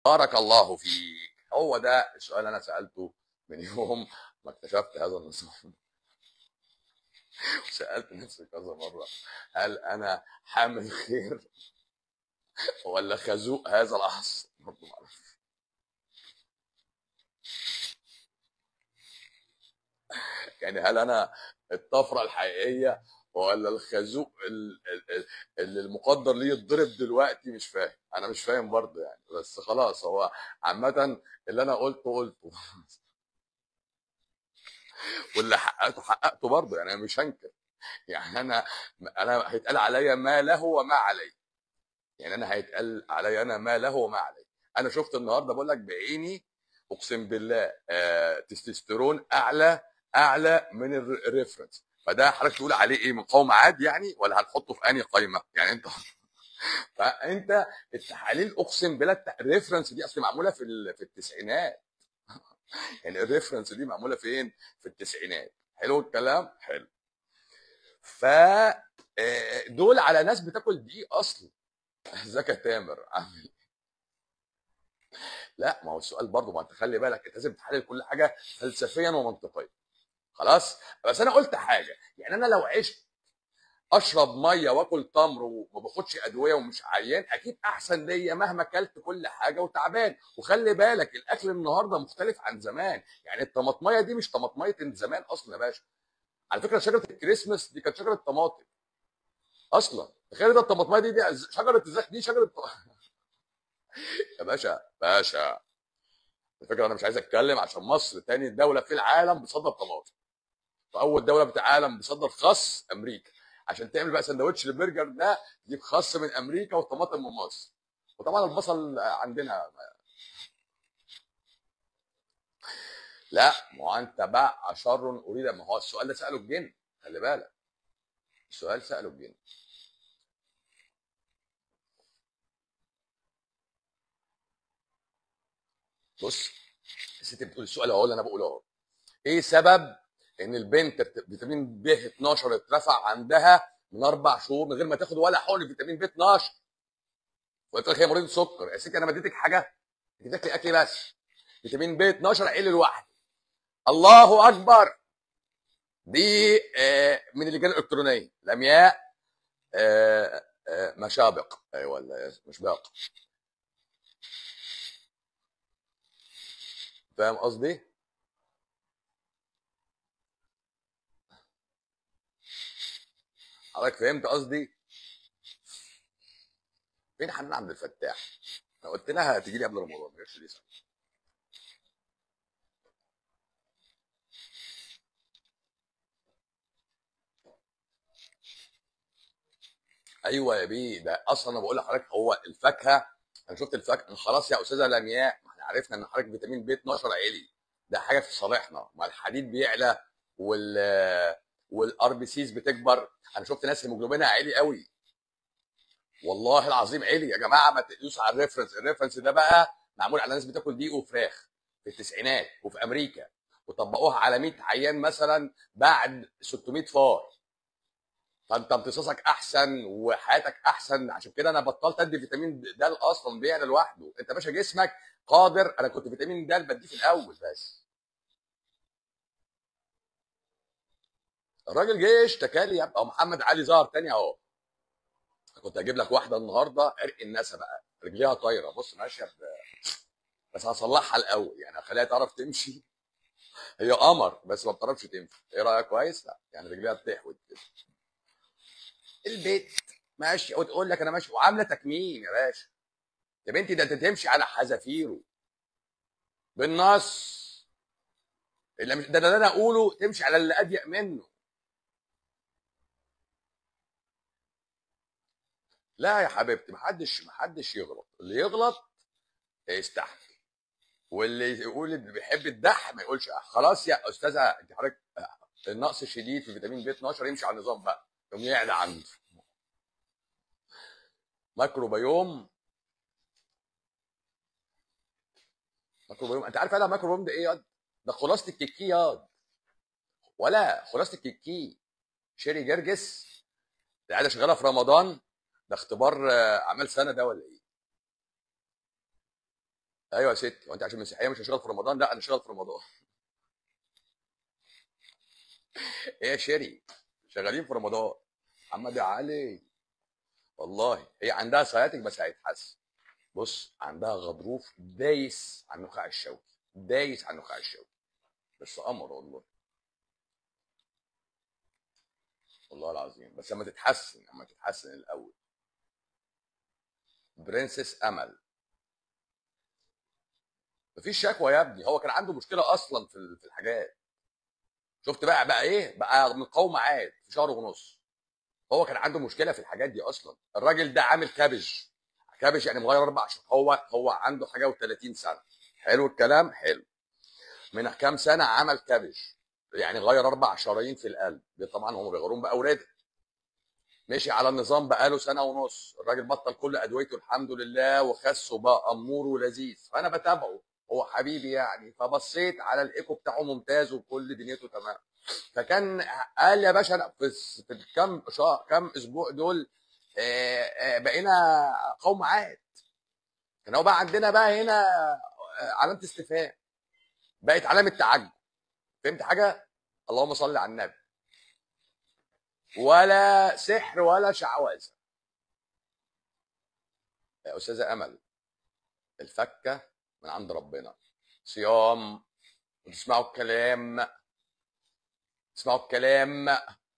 بارك الله فيك هو ده السؤال اللي انا سالته من يوم ما اكتشفت هذا النظام سالت نفسي كذا مره هل انا حامل خير ولا خازوق هذا العصر برضه ما اعرف يعني هل انا الطفره الحقيقيه ولا الخازوق ال- ال- ال- اللي المقدر ليه يتضرب دلوقتي مش فاهم انا مش فاهم برضه يعني بس خلاص هو عامه اللي انا قلته قلته واللي حققته حققته برضه يعني انا مش هنكر يعني انا انا هيتقال عليا ما له وما علي يعني انا هيتقال عليا انا ما له وما علي انا شفت النهارده بقول لك بعيني اقسم بالله آه تستوستيرون اعلى اعلى من الر- الريفرنس فده حضرتك تقول عليه ايه مقاومه عادي يعني ولا هنحطه في انهي قايمه يعني انت فانت التحاليل اقسم بالله الت- الريفرنس دي اصل معموله في ال- في التسعينات يعني الريفرنس دي معموله فين في التسعينات حلو الكلام حلو ف آه، دول على ناس بتاكل دقيق اصلا ازيك يا تامر عامل إيه؟ لا ما هو السؤال برضه ما انت خلي بالك انت لازم تحلل كل حاجه فلسفيا ومنطقيا خلاص بس انا قلت حاجه يعني انا لو عشت اشرب ميه واكل تمر وما باخدش ادويه ومش عيان اكيد احسن ليا مهما اكلت كل حاجه وتعبان وخلي بالك الاكل النهارده مختلف عن زمان يعني الطماطميه دي مش طماطميه زمان اصلا يا باشا على فكره شجره الكريسماس دي كانت شجره طماطم اصلا تخيل ده الطماطميه دي, دي شجره الزيت دي شجره ط- يا باشا باشا على فكره انا مش عايز اتكلم عشان مصر تاني دوله في العالم بتصدر طماطم واول دوله في العالم بتصدر خس امريكا عشان تعمل بقى سندوتش البرجر ده تجيب خس من امريكا وطماطم من مصر وطبعا البصل عندنا لا ما هو انت بقى شر اريد ما هو السؤال ده ساله الجن خلي بالك السؤال ساله الجن بص الست بتقول السؤال اهو اللي انا بقوله اهو ايه سبب ان البنت بت- فيتامين ب 12 اترفع عندها من اربع شهور من غير ما تاخد ولا حقن فيتامين ب 12 وقلت لك هي مريضه سكر يا ستي انا ما اديتك حاجه انت بتاكلي اكل بس فيتامين ب 12 عيل لوحده الله اكبر دي آه، من اللجان الالكترونيه لمياء آه، آه، مشابق ايوه ولا مشباق فاهم قصدي؟ حضرتك فهمت قصدي؟ فين حنان عبد الفتاح؟ انا قلت لها تيجي لي قبل رمضان ما جاتش ليه سنة. ايوه يا بيه ده اصلا انا بقول لحضرتك هو الفاكهه انا شفت الفاكهه خلاص يا استاذه لمياء ما احنا عرفنا ان حضرتك فيتامين بي 12 عالي ده حاجه في صالحنا ما الحديد بيعلى وال والار بي سيز بتكبر انا شفت ناس هيموجلوبينها عالي قوي والله العظيم عالي يا جماعه ما تقيسوش على الريفرنس الريفرنس ده بقى معمول على ناس بتاكل دقيق وفراخ في التسعينات وفي امريكا وطبقوها على 100 عيان مثلا بعد 600 فار فانت امتصاصك احسن وحياتك احسن عشان كده انا بطلت ادي فيتامين د اصلا بيعلى لوحده انت باشا جسمك قادر انا كنت فيتامين د بديه في الاول بس الراجل جه اشتكى لي يبقى محمد علي ظهر تاني اهو كنت اجيب لك واحده النهارده عرق النسا بقى رجليها طايره بص ماشيه ب... بس هصلحها الاول يعني هخليها تعرف تمشي هي قمر بس ما بتعرفش تمشي ايه رايك كويس لا يعني رجليها بتحود كده البيت ماشي وتقول لك انا ماشي وعامله تكميم يا باشا يا بنتي ده انت تمشي على حذافيره بالنص اللي مش ده, ده, ده انا اقوله تمشي على اللي اضيق منه لا يا حبيبتي محدش محدش يغلط اللي يغلط يستحمل واللي يقول اللي بيحب الدح ما يقولش أح. خلاص يا استاذه انت حضرتك النقص الشديد في فيتامين بي 12 يمشي على النظام بقى يقوم يعلى عنده ماكروبيوم ماكروبيوم انت عارف انا ماكروبيوم ده ايه ياض؟ ده خلاصه الكيكي ياض ولا خلاصه الكيكي شيري جرجس ده قاعده شغاله في رمضان ده اختبار آه، اعمال سنه ده ولا ايه؟ ايوه يا ستي وانت عشان مسيحيه مش هشتغل في رمضان لا انا هشتغل في رمضان ايه يا شيري شغالين في رمضان محمد يا علي والله هي عندها سياتك بس هيتحسن بص عندها غضروف دايس على النخاع الشوكي دايس على النخاع الشوكي بس قمر والله والله العظيم بس لما تتحسن لما تتحسن الاول برنسس امل مفيش شكوى يا ابني هو كان عنده مشكله اصلا في ال- في الحاجات شفت بقى بقى ايه بقى مقاومه عاد في شهر ونص هو كان عنده مشكله في الحاجات دي اصلا الراجل ده عامل كابج كابج يعني مغير اربع شهور هو هو عنده حاجه و30 سنه حلو الكلام حلو من كام سنه عمل كابج يعني غير اربع شرايين في القلب دي طبعا هم بيغيرون باوراده مشي على النظام بقاله سنه ونص الراجل بطل كل ادويته الحمد لله وخس وبقى امور ولذيذ فانا بتابعه هو حبيبي يعني فبصيت على الايكو بتاعه ممتاز وكل دنيته تمام فكان قال يا باشا انا في في الكام شهر كام اسبوع دول آه، آه، بقينا قوم عاد كان هو بقى عندنا بقى هنا آه، علامه استفهام بقت علامه تعجب فهمت حاجه اللهم صل على النبي ولا سحر ولا شعوذه يا استاذه امل الفكه من عند ربنا صيام وتسمعوا الكلام تسمعوا الكلام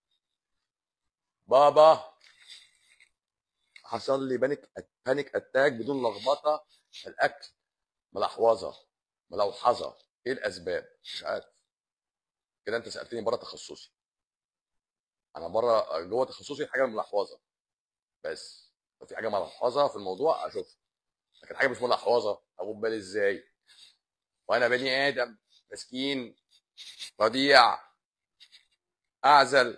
بابا حصل لي بانيك بانيك اتاك بدون لخبطه في الاكل ملحوظه ملوحظه ايه الاسباب مش عارف كده انت سالتني بره تخصصي انا بره جوه تخصصي حاجه ملحوظه بس لو في حاجه ملحوظه في الموضوع اشوفها لكن حاجه مش ملحوظه اخد بالي ازاي وانا بني ادم مسكين رضيع اعزل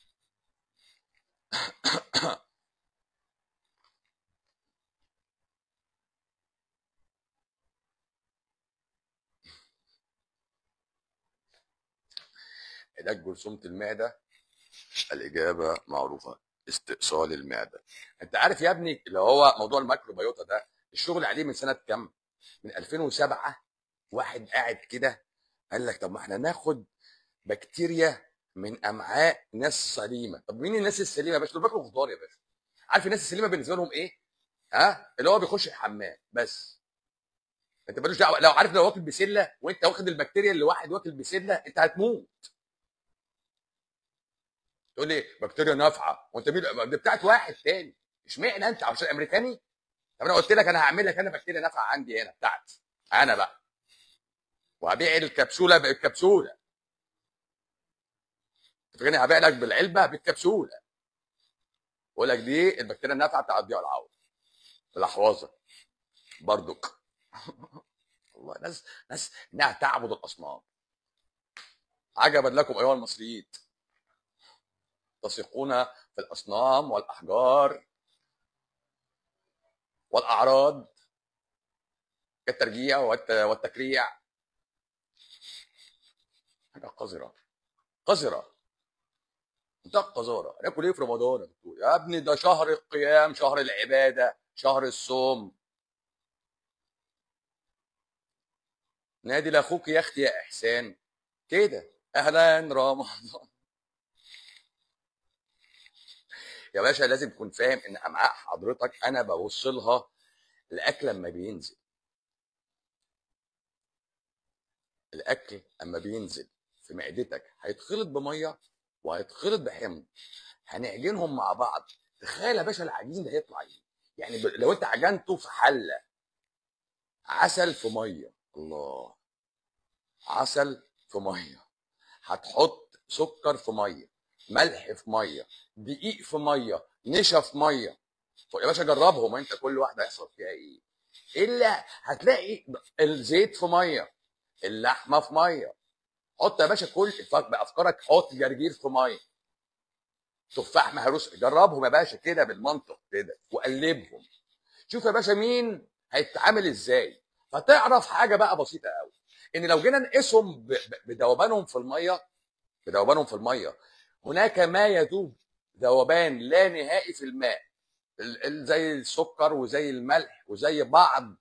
علاج جرثومه المعده الاجابه معروفه استئصال المعده انت عارف يا ابني اللي هو موضوع الميكروبيوتا ده الشغل عليه من سنه كام من 2007 واحد قاعد كده قال لك طب ما احنا ناخد بكتيريا من امعاء ناس سليمه طب مين الناس السليمه يا باشا دول بياكلوا خضار يا باشا عارف الناس السليمه بالنسبه لهم ايه ها اللي هو بيخش الحمام بس انت مالوش دعوه لو عارف لو واكل بسله وانت واخد البكتيريا اللي واحد واكل بسله انت هتموت تقول لي بكتيريا نافعه وانت مين دي بتاعت واحد تاني اشمعنى انت عشان امريكاني طب انا قلت لك انا هعمل لك انا بكتيريا نافعه عندي هنا بتاعتي انا بقى وهبيع الكبسوله بالكبسوله فاكرني هبيع لك بالعلبه بالكبسوله بقول لك دي البكتيريا النافعه بتاع الضياع العوض الاحوازه برضك والله ناس ناس انها تعبد الاصنام عجبا لكم ايها المصريين تثقون في الاصنام والاحجار والاعراض كالترجيع والت- والتكريع حاجه قذره قذره منتهى القذاره ناكل ايه في رمضان يا دكتور؟ يا ابني ده شهر القيام شهر العباده شهر الصوم نادي لاخوك يا اختي يا احسان كده اهلا رمضان يا باشا لازم تكون فاهم ان امعاء حضرتك انا ببص لها الاكل لما بينزل الاكل اما بينزل في معدتك هيتخلط بميه وهيتخلط بحمض هنعجنهم مع بعض تخيل يا باشا العجين ده هيطلع ايه يعني ب- لو انت عجنته في حله عسل في ميه الله عسل في ميه هتحط سكر في ميه ملح في ميه دقيق في ميه نشا في ميه يا باشا جربهم انت كل واحده هيحصل فيها ايه الا هتلاقي الزيت في ميه اللحمه في ميه حط يا باشا كل فك- بافكارك حط جرجير في ميه تفاح مهروس جربهم يا باشا كده بالمنطق كده وقلبهم شوف يا باشا مين هيتعامل ازاي فتعرف حاجه بقى بسيطه قوي ان لو جينا نقيسهم ب- ب- بذوبانهم في الميه بذوبانهم في الميه هناك ما يذوب ذوبان لا نهائي في الماء ال- ال- زي السكر وزي الملح وزي بعض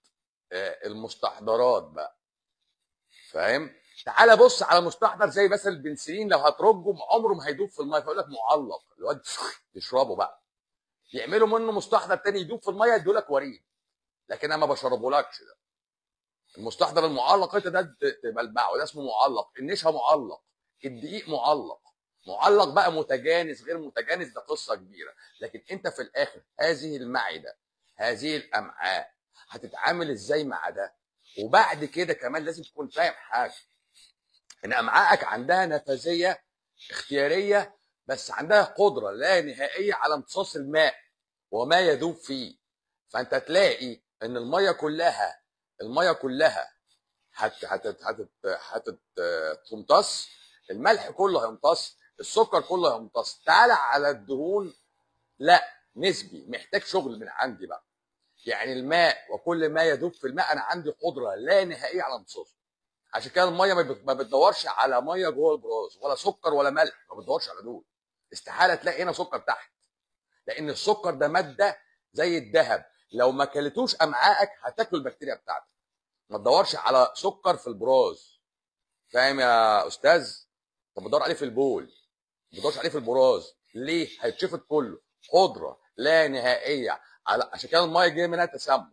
آه، المستحضرات بقى فاهم تعالى بص على مستحضر زي مثلا البنسلين لو هترجه عمره ما هيدوب في الميه فيقول لك معلق الواد يشربه بقى يعملوا منه مستحضر تاني يدوب في الميه يدوا لك وريد لكن انا ما بشربهولكش ده المستحضر المعلق انت ده ت- تبلبعه ده اسمه معلق النشا معلق الدقيق معلق معلق بقى متجانس غير متجانس ده قصه كبيره لكن انت في الاخر هذه المعده هذه الامعاء هتتعامل ازاي مع ده وبعد كده كمان لازم تكون فاهم حاجه ان امعائك عندها نفاذيه اختياريه بس عندها قدره لا نهائيه على امتصاص الماء وما يذوب فيه فانت تلاقي ان الميه كلها الميه كلها هت هت هت هت تمتص الملح كله هيمتص السكر كله هيمتص تعالى على الدهون لا نسبي محتاج شغل من عندي بقى يعني الماء وكل ما يذوب في الماء انا عندي قدره لا نهائيه على امتصاصه عشان كده الميه ما بت- ما بتدورش على ميه جوه البراز ولا سكر ولا ملح ما بتدورش على دول استحاله تلاقي هنا سكر تحت لان السكر ده ماده زي الذهب لو ما كلتوش امعائك هتاكل البكتيريا بتاعتك ما تدورش على سكر في البراز فاهم يا استاذ طب بدور عليه في البول ما بدورش عليه في البراز ليه هيتشفط كله قدره لا نهائيه على عشان كده الميه جايه منها تسمم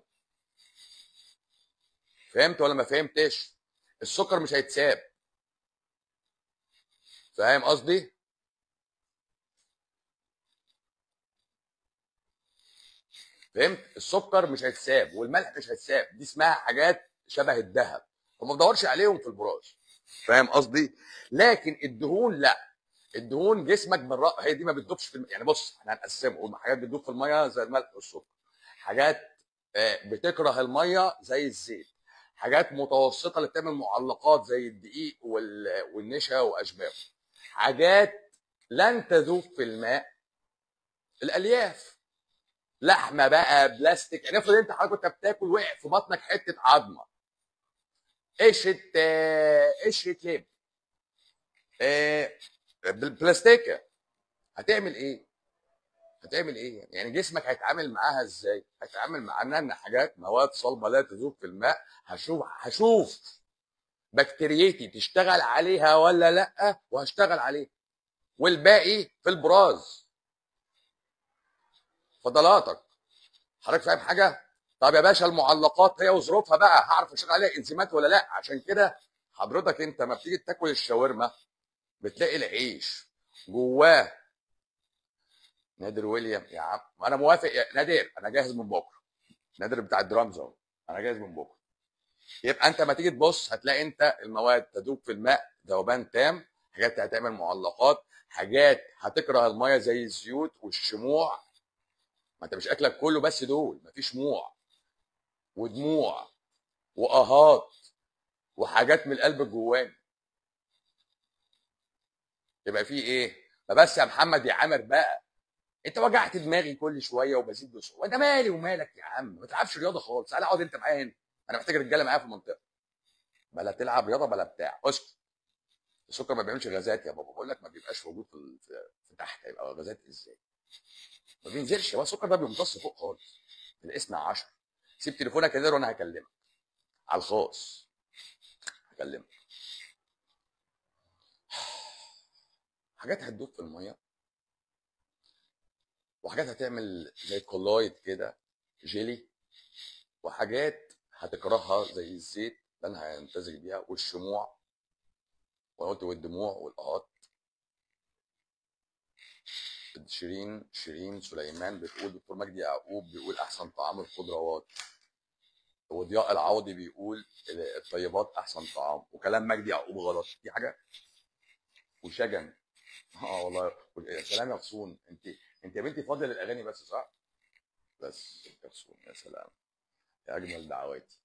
فهمت ولا ما فهمتش السكر مش هيتساب فاهم قصدي فهمت السكر مش هيتساب والملح مش هيتساب دي اسمها حاجات شبه الذهب فما تدورش عليهم في البراز فاهم قصدي لكن الدهون لا الدهون جسمك بالرأ... هي دي ما بتدوبش في الم... يعني بص احنا هنقسمه قلنا حاجات بتدوب في الميه زي الملح والسكر حاجات آه، بتكره الميه زي الزيت حاجات متوسطه اللي بتعمل معلقات زي الدقيق وال... والنشا واشباهه حاجات لن تذوب في الماء الالياف لحمه بقى بلاستيك يعني افرض انت حضرتك كنت بتاكل وقع في بطنك حته عظمه قشره آه، قشره لب آه، بالبلاستيكه هتعمل ايه؟ هتعمل ايه؟ يعني جسمك هيتعامل معاها ازاي؟ هيتعامل معاها ان حاجات مواد صلبه لا تذوب في الماء هشوف هشوف بكتيريتي تشتغل عليها ولا لا وهشتغل عليها والباقي في البراز فضلاتك حضرتك فاهم حاجه؟ طب يا باشا المعلقات هي وظروفها بقى هعرف اشتغل عليها انزيمات ولا لا عشان كده حضرتك انت ما بتيجي تاكل الشاورما بتلاقي العيش جواه نادر ويليام يا عم ما انا موافق يا نادر انا جاهز من بكره نادر بتاع الدرامز اهو انا جاهز من بكره يبقى انت ما تيجي تبص هتلاقي انت المواد تذوب في الماء ذوبان تام حاجات هتعمل معلقات حاجات هتكره الميه زي الزيوت والشموع ما انت مش اكلك كله بس دول ما فيش شموع ودموع واهات وحاجات من القلب جواني يبقى في ايه ما بس يا محمد يا عامر بقى انت وجعت دماغي كل شويه وبزيد بصوت وانا مالي ومالك يا عم ما تلعبش رياضه خالص تعالى اقعد انت معايا هنا انا محتاج رجاله معايا في المنطقه بلا تلعب رياضه بلا بتاع اسكت السكر ما بيعملش غازات يا بابا بقول لك ما بيبقاش موجود في, ال- في في تحت هيبقى غازات ازاي ما بينزلش هو السكر ده بيمتص فوق خالص في الاثنى عشر سيب تليفونك كده وانا هكلمك على الخاص هكلمك حاجات هتدوب في الميه وحاجات هتعمل زي كولايد كده جيلي وحاجات هتكرهها زي الزيت ده انا هيمتزج بيها والشموع وقلت والدموع والقهات شيرين شيرين سليمان بتقول دكتور مجدي يعقوب بيقول احسن طعام الخضروات وضياء العوضي بيقول الطيبات احسن طعام وكلام مجدي يعقوب غلط دي حاجه وشجن اه والله يا سلام يا غصون انت انت يا بنتي فاضيه للاغاني بس صح؟ بس يا غصون يا سلام يا اجمل دعواتي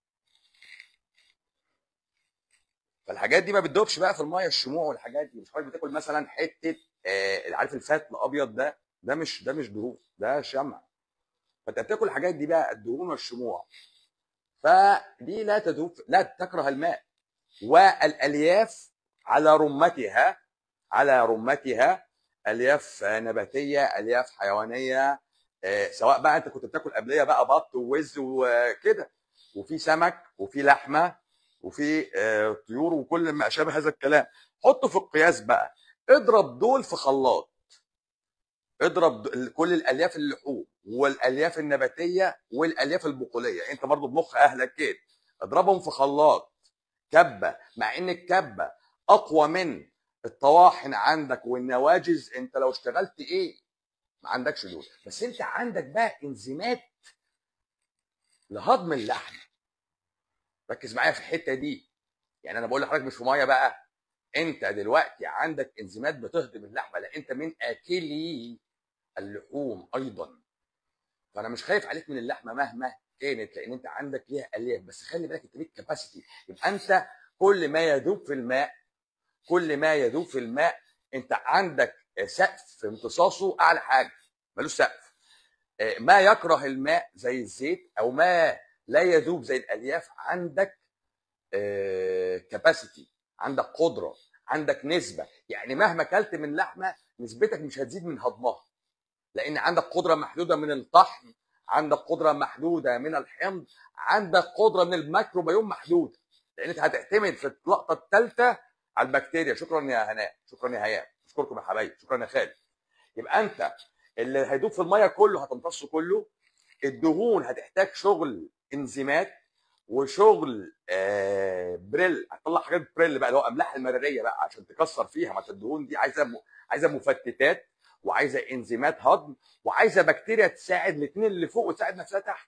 فالحاجات دي ما بتدوبش بقى في الميه الشموع والحاجات دي مش حضرتك بتاكل مثلا حته آه عارف الفات الابيض ده ده مش ده مش دهون ده شمع فانت بتاكل الحاجات دي بقى الدهون والشموع فدي لا تذوب لا تكره الماء والالياف على رمتها على رمتها الياف نباتيه الياف حيوانيه آه، سواء بقى انت كنت بتاكل قبليه بقى بط ووز وكده وفي سمك وفي لحمه وفي آه، طيور وكل ما شابه هذا الكلام حطه في القياس بقى اضرب دول في خلاط اضرب د- كل الالياف اللحوم والالياف النباتيه والالياف البقوليه انت برضو بمخ اهلك كده اضربهم في خلاط كبه مع ان الكبه اقوى من الطواحن عندك والنواجز انت لو اشتغلت ايه ما عندكش دول بس انت عندك بقى انزيمات لهضم اللحم ركز معايا في الحته دي يعني انا بقول لحضرتك مش في ميه بقى انت دلوقتي عندك انزيمات بتهضم اللحمه لا انت من اكلي اللحوم ايضا فانا مش خايف عليك من اللحمه مهما كانت لان انت عندك ليها الياف بس خلي بالك انت ليك كاباسيتي يبقى انت كل ما يذوب في الماء كل ما يذوب في الماء انت عندك سقف في امتصاصه اعلى حاجه ملوش سقف آه، ما يكره الماء زي الزيت او ما لا يذوب زي الالياف عندك كاباسيتي عندك قدره عندك نسبه يعني مهما اكلت من لحمه نسبتك مش هتزيد من هضمها لان عندك قدره محدوده من الطحن عندك قدره محدوده من الحمض عندك قدره من الميكروبيوم محدوده لان انت هتعتمد في اللقطه الثالثه على البكتيريا شكرا يا هناء شكرا يا هيام اشكركم يا حبايبي شكرا يا خالد يبقى انت اللي هيدوب في الميه كله هتمتصه كله الدهون هتحتاج شغل انزيمات وشغل آه بريل هتطلع حاجات بريل بقى اللي هو املاح المراريه بقى عشان تكسر فيها ما أنت الدهون دي عايزه م... عايزه مفتتات وعايزه انزيمات هضم وعايزه بكتيريا تساعد الاثنين اللي فوق وتساعد نفسها تحت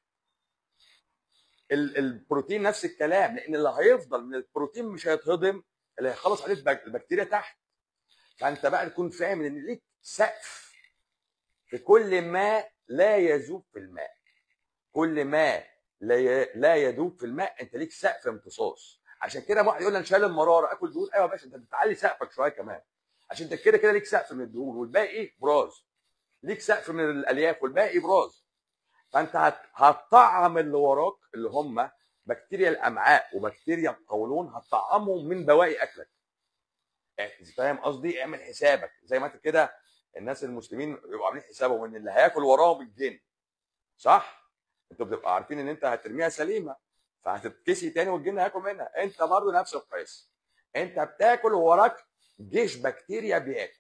ال- البروتين نفس الكلام لان اللي هيفضل من البروتين مش هيتهضم اللي هيخلص عليه البك- البكتيريا تحت فانت بقى تكون فاهم ان ليك سقف في كل ما لا يذوب في الماء كل ما لا ي- لا يذوب في الماء انت ليك سقف امتصاص عشان كده واحد يقول لي انا شايل المراره اكل دهون ايوه يا باشا انت بتعلي سقفك شويه كمان عشان انت كده كده ليك سقف من الدهون والباقي براز ليك سقف من الالياف والباقي براز فانت هت- هتطعم اللي وراك اللي هم بكتيريا الامعاء وبكتيريا القولون هتطعمهم من بواقي اكلك يعني فاهم قصدي اعمل حسابك زي ما انت كده الناس المسلمين بيبقوا عاملين حسابهم ان اللي هياكل وراهم الجن صح انتوا بتبقوا عارفين ان انت هترميها سليمه فهتتكسي تاني والجن هياكل منها انت برضه نفس القياس انت بتاكل ووراك جيش بكتيريا بياكل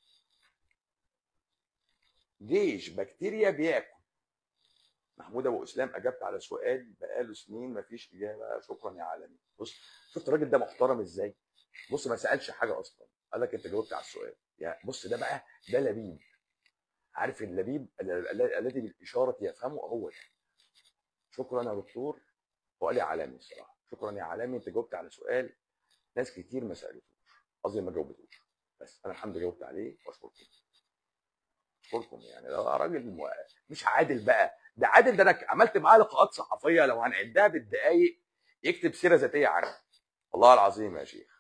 جيش بكتيريا بياكل محمود ابو اسلام اجبت على سؤال بقاله سنين مفيش اجابه شكرا يا عالمي بص شفت الراجل ده محترم ازاي بص ما سالش حاجه اصلا قال لك انت جاوبت على السؤال يعني بص ده بقى ده لبيب عارف اللبيب ال- ال- الذي بالاشاره يفهمه هو ده شكرا يا دكتور هو قال لي عالمي الصراحه شكرا يا عالمي انت جاوبت على سؤال ناس كتير ما سالتوش قصدي ما جاوبتوش بس انا الحمد لله جاوبت عليه واشكركم اشكركم يعني ده راجل م- مش عادل بقى ده عادل ده انا عملت معاه لقاءات صحفيه لو هنعدها بالدقايق يكتب سيره ذاتيه عنه والله العظيم يا شيخ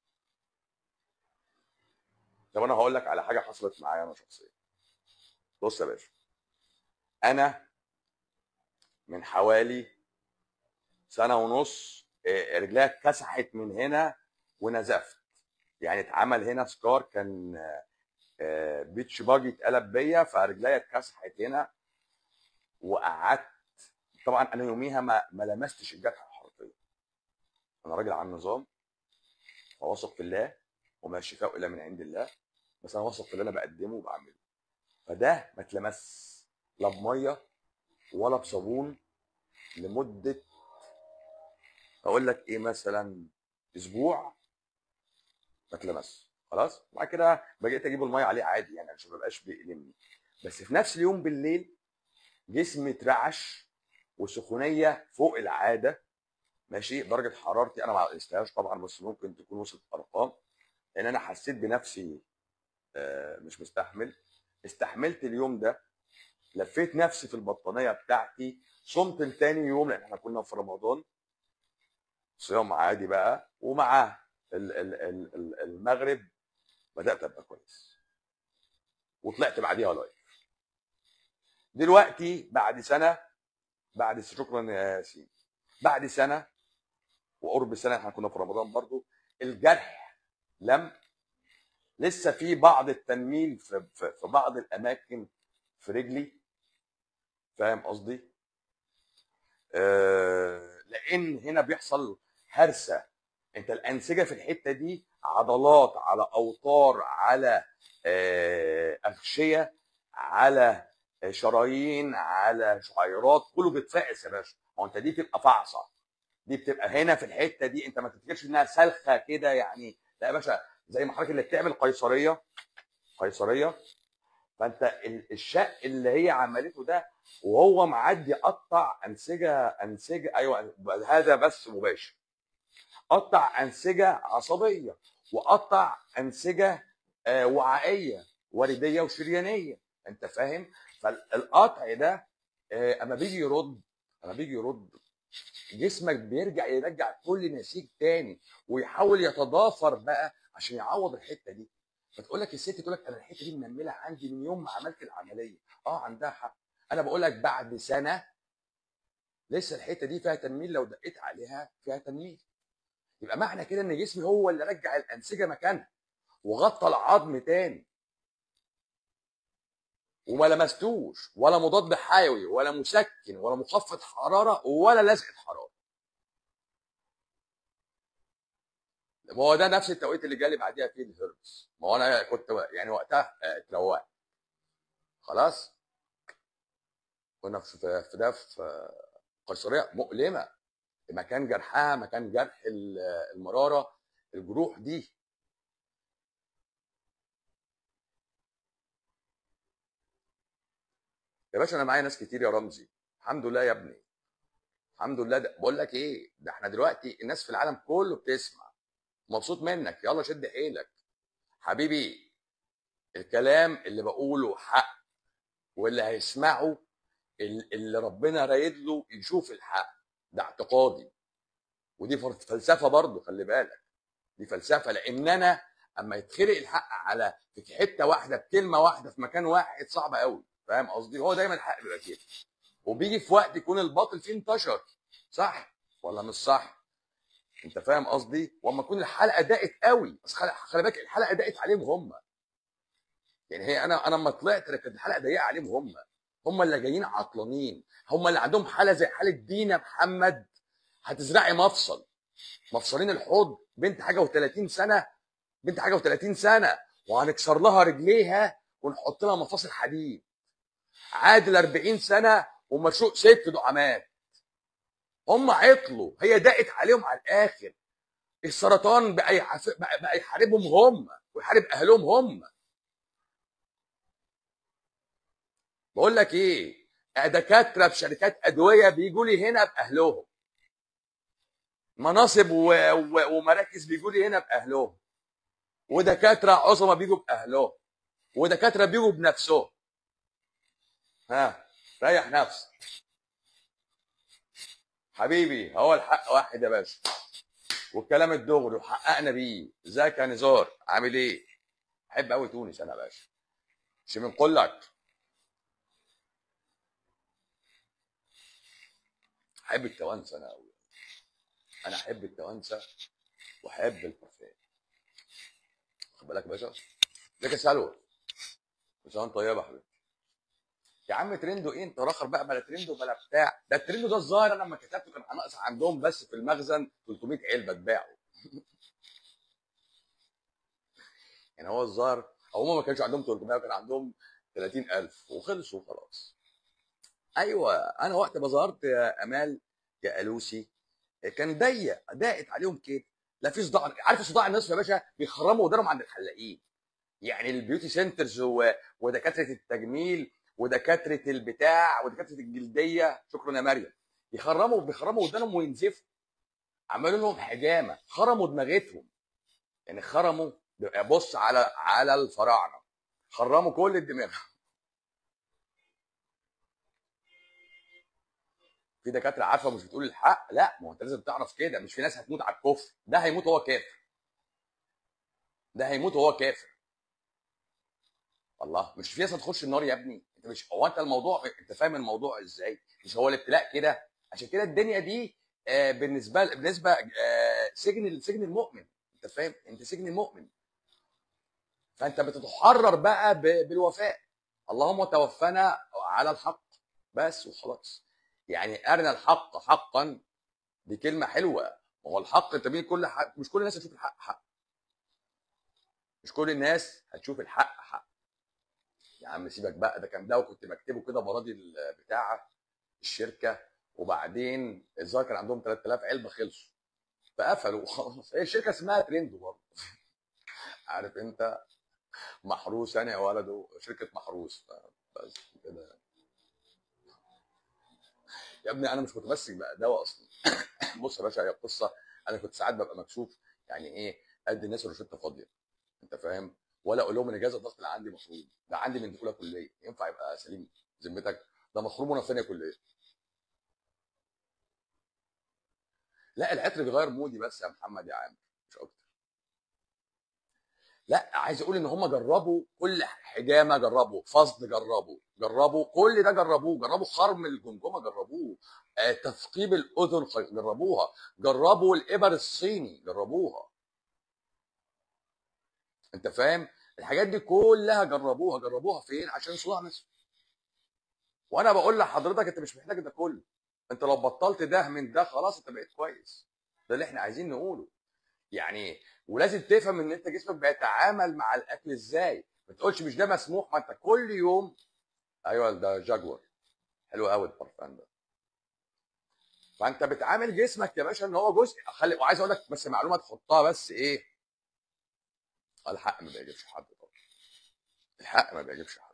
طب انا هقول لك على حاجه حصلت معايا انا شخصيا بص يا باشا انا من حوالي سنه ونص آه، رجليا اتكسحت من هنا ونزفت يعني اتعمل هنا سكار كان آه، بيتش باجي اتقلب بيا فرجليا اتكسحت هنا وقعدت طبعا انا يوميها ما, ما لمستش الجرح حرفيا انا راجل على النظام وواثق في الله وما الشفاء الا من عند الله بس انا واثق في اللي انا بقدمه وبعمله فده ما اتلمس لا بميه ولا بصابون لمده اقول لك ايه مثلا اسبوع ما اتلمس خلاص بعد كده بقيت اجيب الميه عليه عادي يعني عشان ما يبقاش بيألمني بس في نفس اليوم بالليل جسمي اترعش وسخونيه فوق العاده ماشي درجه حرارتي انا ما قستهاش طبعا بس ممكن تكون وصلت ارقام لان انا حسيت بنفسي آه، مش مستحمل استحملت اليوم ده لفيت نفسي في البطانيه بتاعتي صمت لتاني يوم لان احنا كنا في رمضان صيام عادي بقى ومع ال- ال- ال- ال- المغرب بدات ابقى كويس وطلعت بعديها لايف دلوقتي بعد سنه بعد شكرا يا ياسين بعد سنه وقرب سنه احنا كنا في رمضان برضو الجرح لم لسه في بعض التنميل في, في, في بعض الاماكن في رجلي فاهم قصدي؟ آه لان هنا بيحصل هرسه انت الانسجه في الحته دي عضلات على اوتار على آه، اغشيه على آه، شرايين على شعيرات كله بيتفعس يا باشا هو انت دي بتبقى فعصه دي بتبقى هنا في الحته دي انت ما تفتكرش انها سلخه كده يعني لا يا باشا زي ما حضرتك اللي بتعمل قيصريه قيصريه فانت ال- الشق اللي هي عملته ده وهو معدي قطع انسجه انسجه ايوه هذا بس مباشر قطع انسجه عصبيه وقطع انسجه آه، وعائيه ورديه وشريانيه انت فاهم فالقطع ده آه، اما بيجي يرد اما بيجي يرد جسمك بيرجع يرجع كل نسيج تاني ويحاول يتضافر بقى عشان يعوض الحته دي فتقول لك الست تقول لك انا الحته دي منمله عندي من يوم ما عملت العمليه اه عندها حق انا بقول لك بعد سنه لسه الحته دي فيها تنميل لو دقيت عليها فيها تنميل يبقى معنى كده ان جسمي هو اللي رجع الانسجه مكانها وغطى العظم تاني وما لمستوش ولا مضاد حيوي ولا مسكن ولا مخفض حراره ولا لزقه حراره ما هو ده نفس التوقيت اللي جالي بعديها فيه الهربس ما هو انا كنت يعني وقتها آه، اتروقت خلاص كنا في في في ده في آه، قيصريه مؤلمه مكان جرحها مكان جرح ال- المراره الجروح دي يا باشا انا معايا ناس كتير يا رمزي الحمد لله يا ابني الحمد لله ده بقول لك ايه ده احنا دلوقتي الناس في العالم كله بتسمع مبسوط منك يلا شد حيلك حبيبي الكلام اللي بقوله حق واللي هيسمعه ال- اللي ربنا رايد له يشوف الحق ده اعتقادي ودي فر- فلسفه برضه خلي بالك دي فلسفه لان انا اما يتخلق الحق على في حته واحده بكلمه واحده في مكان واحد صعب قوي فاهم قصدي هو دايما الحق بيبقى كده وبيجي في وقت يكون الباطل فيه انتشر صح ولا مش صح انت فاهم قصدي واما تكون الحلقه ضاقت قوي بس خلي خلي بالك الحلقه ضاقت عليهم هم يعني هي انا انا لما طلعت كانت الحلقه ضيقه عليهم هم هم اللي جايين عطلانين هم اللي عندهم حاله زي حاله دينا محمد هتزرعي مفصل مفصلين الحوض بنت حاجه و30 سنه بنت حاجه و30 سنه وهنكسر لها رجليها ونحط لها مفاصل حديد عادل 40 سنه ومشروق ست دعامات هم عطلوا هي ضاقت عليهم على الاخر السرطان بقى يحف... بقى, بقى يحاربهم هم ويحارب اهلهم هم بقول لك ايه دكاتره في شركات ادويه بيجوا لي هنا باهلهم مناصب و... و... ومراكز بيجوا لي هنا باهلهم ودكاتره عظمى بيجوا باهلهم ودكاتره بيجوا بنفسهم ها ريح نفسك حبيبي هو الحق واحد يا باشا والكلام الدغري وحققنا بيه ازيك يا نزار عامل ايه احب قوي تونس انا يا باشا مش من قلك احب التوانسه انا قوي انا احب التوانسه واحب البارفان خد بالك يا باشا ازيك يا سلوى كل سنه وانت طيبه يا حبيبي يا عم ترندو ايه انت راخر بقى بلا ترندو بلا بتاع ده الترندو ده الظاهر انا لما كتبته كان ناقص عندهم بس في المخزن 300 علبه اتباعوا يعني هو الظاهر او هم ما كانش عندهم 300 وكان عندهم 30000 وخلصوا وخلاص ايوه انا وقت ما ظهرت يا امال يا الوسي كان ضيق ضاقت عليهم كده لا في صداع عارف صداع النصف يا باشا بيخرموا ودانهم عند الحلاقين يعني البيوتي سنترز و... ودكاتره التجميل ودكاتره البتاع ودكاتره الجلديه شكرا يا مريم يخرموا بيخرموا ودانهم وينزفوا عملوا لهم حجامه خرموا دماغتهم يعني خرموا بص على على الفراعنه خرموا كل الدماغ في دكاتره عارفه مش بتقول الحق لا ما هو انت لازم تعرف كده مش في ناس هتموت على الكفر ده هيموت وهو كافر ده هيموت وهو كافر الله مش في ناس هتخش النار يا ابني انت مش هو انت الموضوع انت فاهم الموضوع ازاي مش هو الابتلاء كده عشان كده الدنيا دي آه بالنسبه بالنسبه آه سجن سجن المؤمن انت فاهم انت سجن المؤمن فانت بتتحرر بقى ب- بالوفاء اللهم توفنا على الحق بس وخلاص يعني ارنا الحق حقا دي كلمه حلوه ما هو الحق انت مين كل حق مش كل الناس هتشوف الحق حق مش كل الناس هتشوف الحق حق يا عم سيبك بقى ده كان ده وكنت بكتبه كده براضي بتاع الشركه وبعدين الظاهر كان عندهم 3000 علبه خلصوا فقفلوا وخلاص هي الشركه اسمها ترند برضه عارف انت محروس يعني يا ولد شركه محروس بس كده يا ابني انا مش متمسك بقى دواء اصلا بص يا باشا هي القصه انا كنت ساعات ببقى مكسوف يعني ايه ادي الناس الروشته فاضيه انت فاهم ولا اقول لهم ان جهاز الضغط اللي عندي مخروم ده عندي من اولى كليه ينفع يبقى سليم ذمتك ده مخروم وانا في ثانيه كليه لا العطر بيغير مودي بس يا محمد يا عامر مش اكتر لا عايز اقول ان هم جربوا كل حجامه جربوا فصد جربوا جربوا كل ده جربوه جربوا خرم الجمجمه جربوه آه تثقيب الاذن جربوها جربوا الابر الصيني جربوها انت فاهم الحاجات دي كلها جربوها جربوها فين عشان صداع نصف وانا بقول لحضرتك انت مش محتاج ده كله انت لو بطلت ده من ده خلاص انت بقيت كويس ده اللي احنا عايزين نقوله يعني ولازم تفهم ان انت جسمك بيتعامل مع الاكل ازاي ما تقولش مش ده مسموح ما انت كل يوم ايوه ده جاكور حلو قوي البرفان ده فانت بتعامل جسمك يا باشا ان هو جزء خلي وعايز اقول لك بس معلومه تحطها بس ايه الحق ما بيعجبش حد طبعا الحق ما بيعجبش حد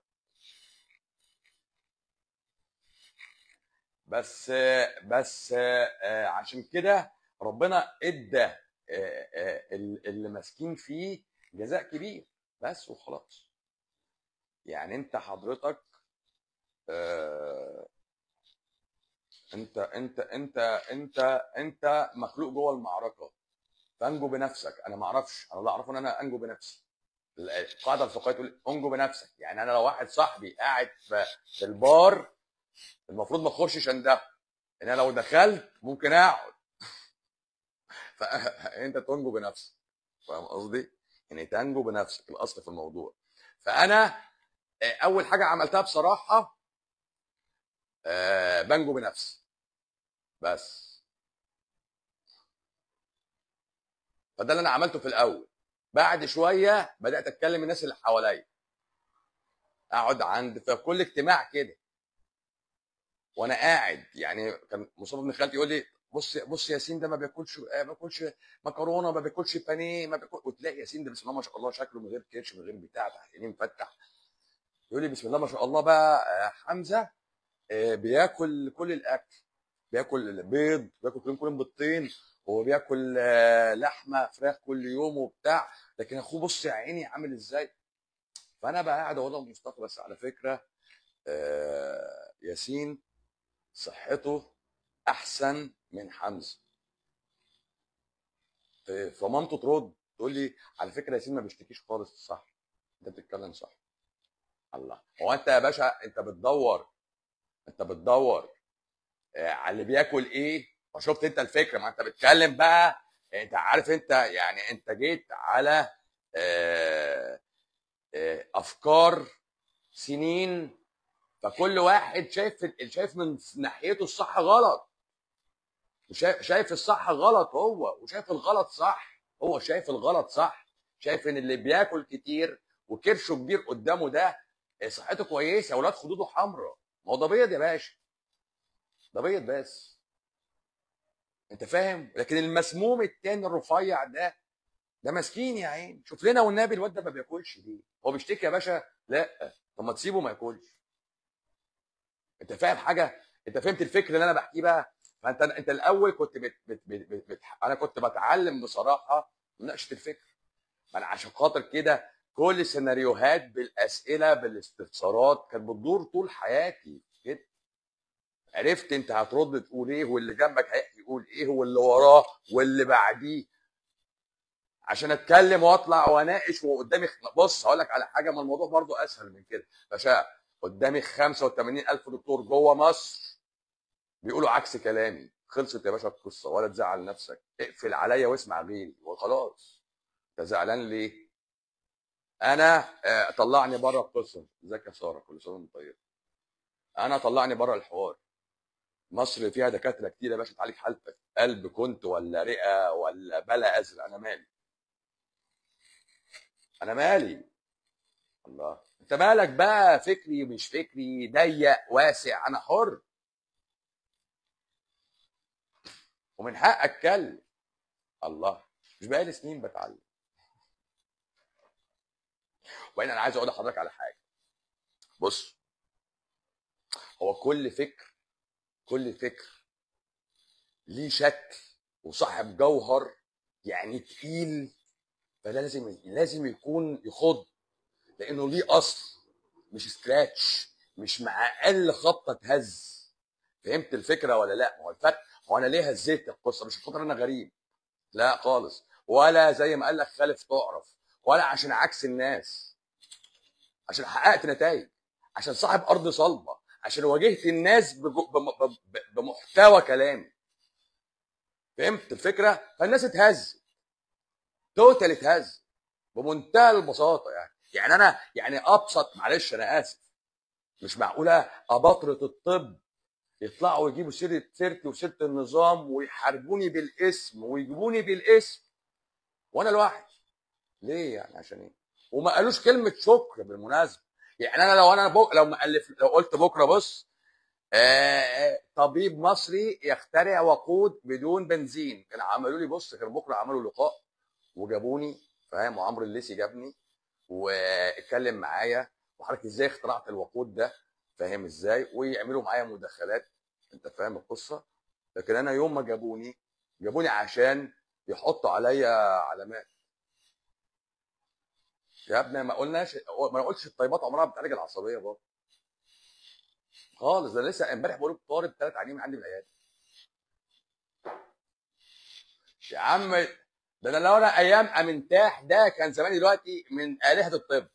بس بس عشان كده ربنا ادى اللي ماسكين فيه جزاء كبير بس وخلاص يعني انت حضرتك انت انت انت انت انت مخلوق جوه المعركه فانجو بنفسك انا ما اعرفش انا اللي اعرفه ان انا انجو بنفسي القاعده الفقهيه تقول انجو بنفسك يعني انا لو واحد صاحبي قاعد في البار المفروض ما اخشش عنده ان انا لو دخلت ممكن اقعد فانت تنجو بنفسك فاهم قصدي؟ يعني تنجو بنفسك الاصل في الموضوع فانا اول حاجه عملتها بصراحه بنجو بنفسي بس فده اللي انا عملته في الاول بعد شويه بدات اتكلم الناس اللي حواليا اقعد عند في كل اجتماع كده وانا قاعد يعني كان مصطفى بن خالتي يقول لي بص بص ياسين ده ما بياكلش ما بياكلش مكرونه ما بياكلش بانيه ما بياكل وتلاقي ياسين ده بسم الله ما شاء الله شكله من غير كرش من غير بتاع تحت عينيه مفتح يقول لي بسم الله ما شاء الله بقى حمزه بياكل كل الاكل بياكل بيض بياكل كل يوم بيضتين وبياكل لحمه فراخ كل يوم وبتاع لكن اخوه بص يا عيني عامل ازاي فانا بقى قاعد اقول لمصطفى بس على فكره ياسين صحته احسن من حمزه فمامته ترد تقول لي على فكره ياسين ما بيشتكيش خالص صح انت بتتكلم صح الله هو انت يا باشا انت بتدور انت بتدور على اللي بياكل ايه فشفت انت الفكره ما انت بتتكلم بقى انت عارف انت يعني انت جيت على افكار سنين فكل واحد شايف شايف من ناحيته الصح غلط وشايف شايف الصح غلط هو وشايف الغلط صح هو شايف الغلط صح شايف ان اللي بياكل كتير وكرشه كبير قدامه ده صحته كويسه اولاد خدوده حمراء ما هو ده بيض يا باشا ده بيض بس انت فاهم لكن المسموم التاني الرفيع ده ده مسكين يا عين شوف لنا والنبي الواد ده ما بياكلش ليه هو بيشتكي يا باشا لا طب ما تسيبه ما ياكلش انت فاهم حاجه انت فهمت الفكر اللي انا بحكيه بقى فانت انت الاول كنت بت بت بت بت بت انا كنت بتعلم بصراحه مناقشه الفكر ما انا عشان خاطر كده كل السيناريوهات بالاسئله بالاستفسارات كانت بتدور طول حياتي كده عرفت انت هترد تقول ايه واللي جنبك هيحكي يقول ايه واللي وراه واللي بعديه عشان اتكلم واطلع واناقش وقدامي بص هقول لك على حاجه ما الموضوع برضو اسهل من كده باشا قدامي 85000 دكتور جوه مصر بيقولوا عكس كلامي خلصت يا باشا القصه ولا تزعل نفسك اقفل عليا واسمع غيري وخلاص انت زعلان ليه؟ انا آه طلعني بره القصه ازيك يا ساره كل سنه وانت طيب انا طلعني بره الحوار مصر فيها دكاتره كتير يا باشا تعالج حالتك قلب كنت ولا رئه ولا بلا ازرق انا مالي انا مالي الله انت مالك بقى فكري مش فكري ضيق واسع انا حر ومن حق اتكلم الله مش بقالي سنين بتعلم وبعدين انا عايز اقول لحضرتك على حاجه بص هو كل فكر كل فكر ليه شكل وصاحب جوهر يعني تقيل فده لازم لازم يكون يخض لانه ليه اصل مش سكراتش مش مع اقل خبطه تهز فهمت الفكره ولا لا؟ ما هو الفرق هو انا ليه هزيت القصه مش خاطر انا غريب لا خالص ولا زي ما قال لك خالف تعرف ولا عشان عكس الناس عشان حققت نتائج عشان صاحب ارض صلبه عشان واجهت الناس بجو- بم- ب- بمحتوى كلامي فهمت الفكره فالناس اتهز توتال اتهز بمنتهى البساطه يعني يعني انا يعني ابسط معلش انا اسف مش معقوله اباطره الطب يطلعوا يجيبوا سيره سيرتي وسيره النظام ويحاربوني بالاسم ويجيبوني بالاسم وانا لوحدي ليه يعني عشان ايه وما قالوش كلمه شكر بالمناسبه يعني انا لو انا بك... لو مألف لو قلت بكره بص آه طبيب مصري يخترع وقود بدون بنزين كانوا عملوا لي بص كانوا بكره عملوا لقاء وجابوني فاهم وعمرو الليسي جابني واتكلم معايا وحضرتك ازاي اخترعت الوقود ده فاهم ازاي ويعملوا معايا مداخلات انت فاهم القصه لكن انا يوم ما جابوني جابوني عشان يحطوا عليا علامات يا ابني ما قلناش ما انا قلتش الطيبات عمرها ما بتعالج العصبيه برضه خالص ده أنا لسه امبارح بقول لك طالب ثلاث عيانين عندي في العياده يا عم ده انا لو انا ايام امنتاح ده كان زماني دلوقتي من الهه الطب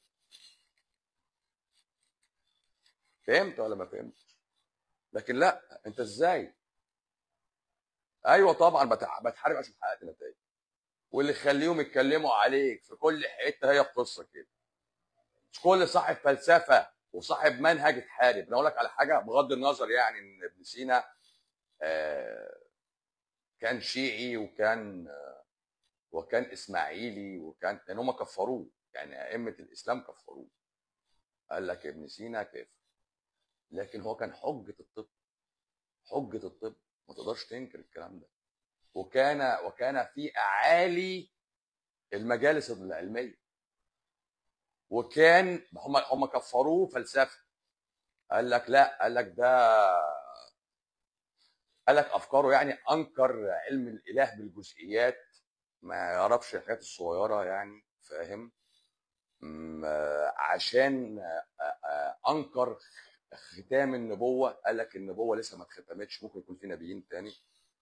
فهمت ولا ما فهمتش لكن لا انت ازاي ايوه طبعا بتع- بتحارب عشان حققت نتائج واللي يخليهم يتكلموا عليك في كل حته هي القصه كده مش كل صاحب فلسفه وصاحب منهج اتحارب انا اقول لك على حاجه بغض النظر يعني ان ابن سينا آه، كان شيعي وكان آه، وكان اسماعيلي وكان لان هم كفروه يعني ائمه الاسلام كفروه قال لك ابن سينا كافر لكن هو كان حجه الطب حجه الطب ما تقدرش تنكر الكلام ده وكان وكان في اعالي المجالس العلميه وكان هم هم كفروه فلسفه قال لك لا قال لك ده قال لك افكاره يعني انكر علم الاله بالجزئيات ما يعرفش الحاجات الصغيره يعني فاهم م- عشان آه، آه، انكر ختام النبوه قال لك النبوه لسه ما اتختمتش ممكن يكون في نبيين تاني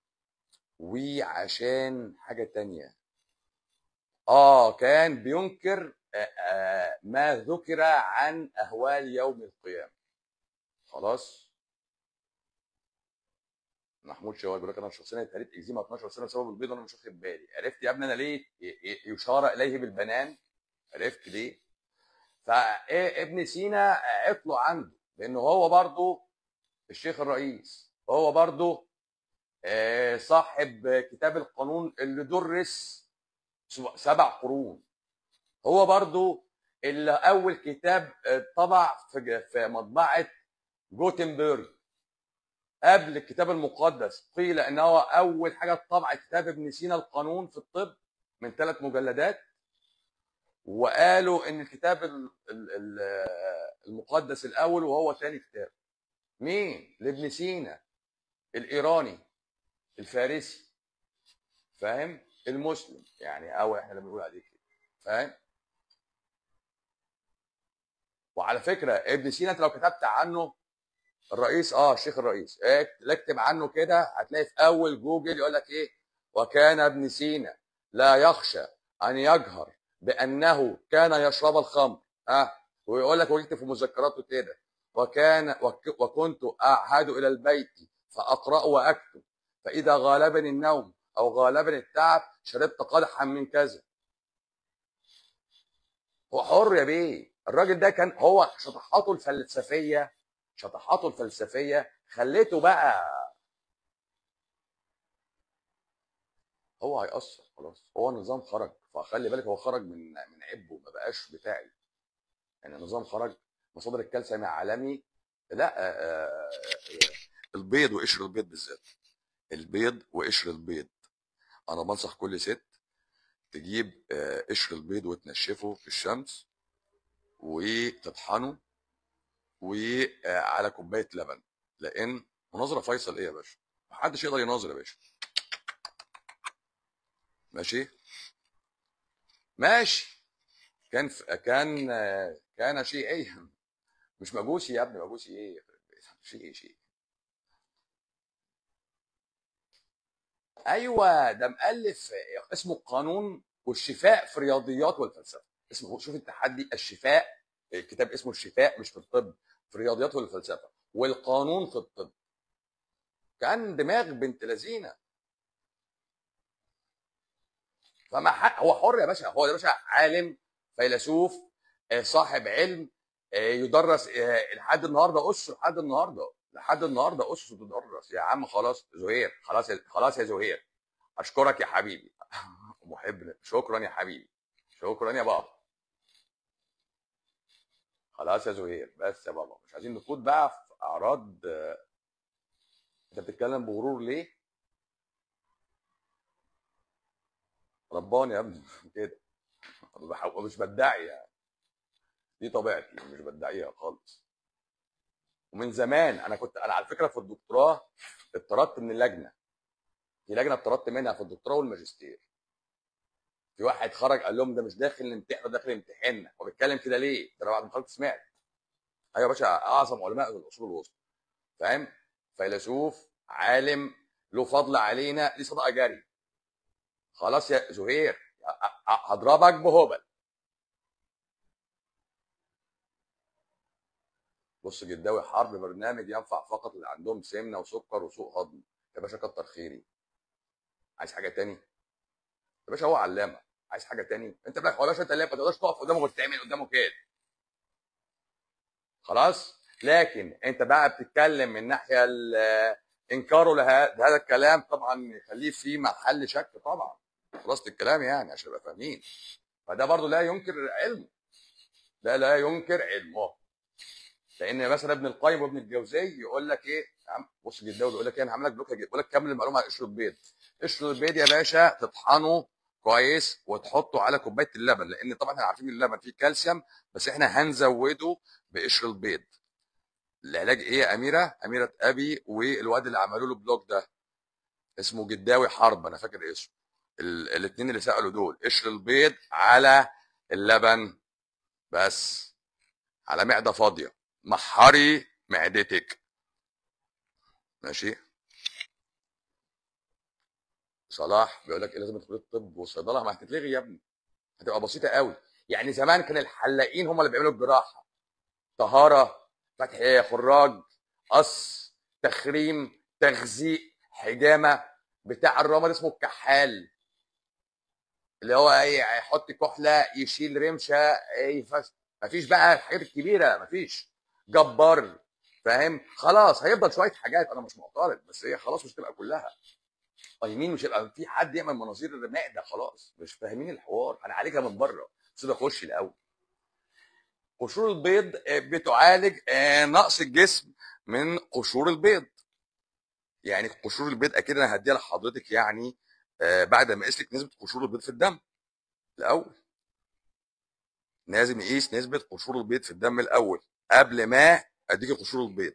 وعشان حاجه تانية اه كان بينكر آه، آه، ما ذكر عن اهوال يوم القيامه خلاص محمود شوال بيقول لك انا شخصيا اتهريت اكزيما 12 سنه بسبب البيض وانا مش واخد بالي عرفت يا ابني انا ليه ي- ي- يشار اليه بالبنان عرفت ليه فابن سينا عطله عنده لانه هو برضه الشيخ الرئيس هو برضه آه، صاحب كتاب القانون اللي درس سب- سبع قرون هو برضو اللي اول كتاب آه، طبع في في مطبعه جوتنبرج قبل الكتاب المقدس قيل ان هو اول حاجه طبع كتاب ابن سينا القانون في الطب من ثلاث مجلدات وقالوا ان الكتاب ال- ال- ال- المقدس الاول وهو ثاني كتاب مين لابن سينا الايراني الفارسي فاهم المسلم يعني او احنا اللي بنقول عليه كده فاهم وعلى فكره ابن سينا انت لو كتبت عنه الرئيس اه الشيخ الرئيس اكت- اكتب عنه كده هتلاقي في اول جوجل يقول لك ايه وكان ابن سينا لا يخشى ان يجهر بانه كان يشرب الخمر اه ويقول لك ويكتب في مذكراته كده وكان وك وكنت اعهد الى البيت فاقرا واكتب فاذا غالبني النوم او غالبني التعب شربت قدحا من كذا هو حر يا بيه الراجل ده كان هو شطحاته الفلسفيه شطحاته الفلسفيه خليته بقى هو هيأثر خلاص هو النظام خرج فخلي بالك هو خرج من من عبه ما بقاش بتاعي يعني النظام خرج مصادر الكالسيوم العالمي لا آه، آه، البيض وقشر البيض بالذات البيض وقشر البيض انا بنصح كل ست تجيب آه، قشر البيض وتنشفه في الشمس وتطحنه وعلى كوبايه لبن لان مناظره فيصل ايه يا باشا محدش يقدر يناظر يا باشا ماشي ماشي كان ف... كان آه، كان شيئيا مش مجوسي يا ابني مجوسي ايه شيء شيء ايوه ده مؤلف اسمه القانون والشفاء في الرياضيات والفلسفه اسمه شوف التحدي الشفاء الكتاب اسمه الشفاء مش في الطب في الرياضيات والفلسفه والقانون في الطب كان دماغ بنت لذينه فما حق هو حر يا باشا هو يا باشا عالم فيلسوف آه، صاحب علم آه، يدرس آه، لحد النهارده اسس لحد النهارده لحد النهارده اسس تدرس يا عم خلاص زهير خلاص يا- خلاص يا زهير اشكرك يا حبيبي محب شكرا يا حبيبي شكرا يا بابا خلاص يا زهير بس يا بابا مش عايزين نخوض بقى في اعراض آه، انت بتتكلم بغرور ليه؟ رباني يا ابني كده بح- مش بدعي يعني دي طبيعتي مش بدعيها خالص ومن زمان انا كنت انا على فكره في الدكتوراه اتطردت من اللجنه في لجنه اتطردت منها في الدكتوراه والماجستير في واحد خرج قال لهم ده مش داخل الامتحان ده داخل يمتحننا هو بيتكلم كده ليه؟ ده انا بعد ما خرجت سمعت ايوه يا باشا اعظم علماء الاصول الوسطى فاهم؟ فيلسوف عالم له فضل علينا ليه صدقه جاري خلاص يا زهير أ- أ- هضربك بهبل بص جداوي حرب برنامج ينفع فقط اللي عندهم سمنه وسكر وسوء هضم يا باشا كتر خيري عايز حاجه تاني يا باشا هو علامه عايز حاجه تاني انت بقى هو يا باشا انت اللي ما تقدرش تقف قدامه وتعمل قدامه كده خلاص لكن انت بقى بتتكلم من ناحيه ال- انكاره لها- لهذا الكلام طبعا يخليه في محل شك طبعا خلاصه الكلام يعني عشان نبقى فاهمين فده برضو لا ينكر علمه ده لا ينكر علمه لان مثلا ابن القيم وابن الجوزي يقول لك ايه يا عم بص جداوي بيقول لك ايه انا هعمل لك بلوك بيقول لك كمل المعلومه على قشر البيض قشر البيض يا باشا تطحنه كويس وتحطه على كوبايه اللبن لان طبعا احنا عارفين اللبن فيه كالسيوم بس احنا هنزوده بقشر البيض العلاج ايه يا اميره اميره ابي والواد اللي عملوا له بلوك ده اسمه جداوي حرب انا فاكر اسمه الاثنين اللي سالوا دول قشر البيض على اللبن بس على معده فاضيه محري معدتك ماشي صلاح بيقول لك ايه لازم تدخل الطب والصيدله ما هتتلغي يا ابني هتبقى بسيطه قوي يعني زمان كان الحلاقين هم اللي بيعملوا الجراحه طهاره فتح خراج قص تخريم تغذيق حجامه بتاع الرمد اسمه الكحال اللي هو ايه هيحط كحله يشيل رمشه يفس مفيش بقى الحاجات الكبيره مفيش جبار فاهم خلاص هيفضل شويه حاجات انا مش معترض بس هي خلاص مش تبقى كلها قايمين مش هيبقى في حد يعمل مناظير معده خلاص مش فاهمين الحوار انا عالجها من بره بس أنا اخش الاول قشور البيض آه، بتعالج آه، نقص الجسم من قشور البيض يعني قشور البيض اكيد انا هديها لحضرتك يعني آه، بعد ما اقيس لك نسبه قشور البيض في الدم الاول لازم نقيس نسبه قشور البيض في الدم الاول قبل ما اديك قشور البيض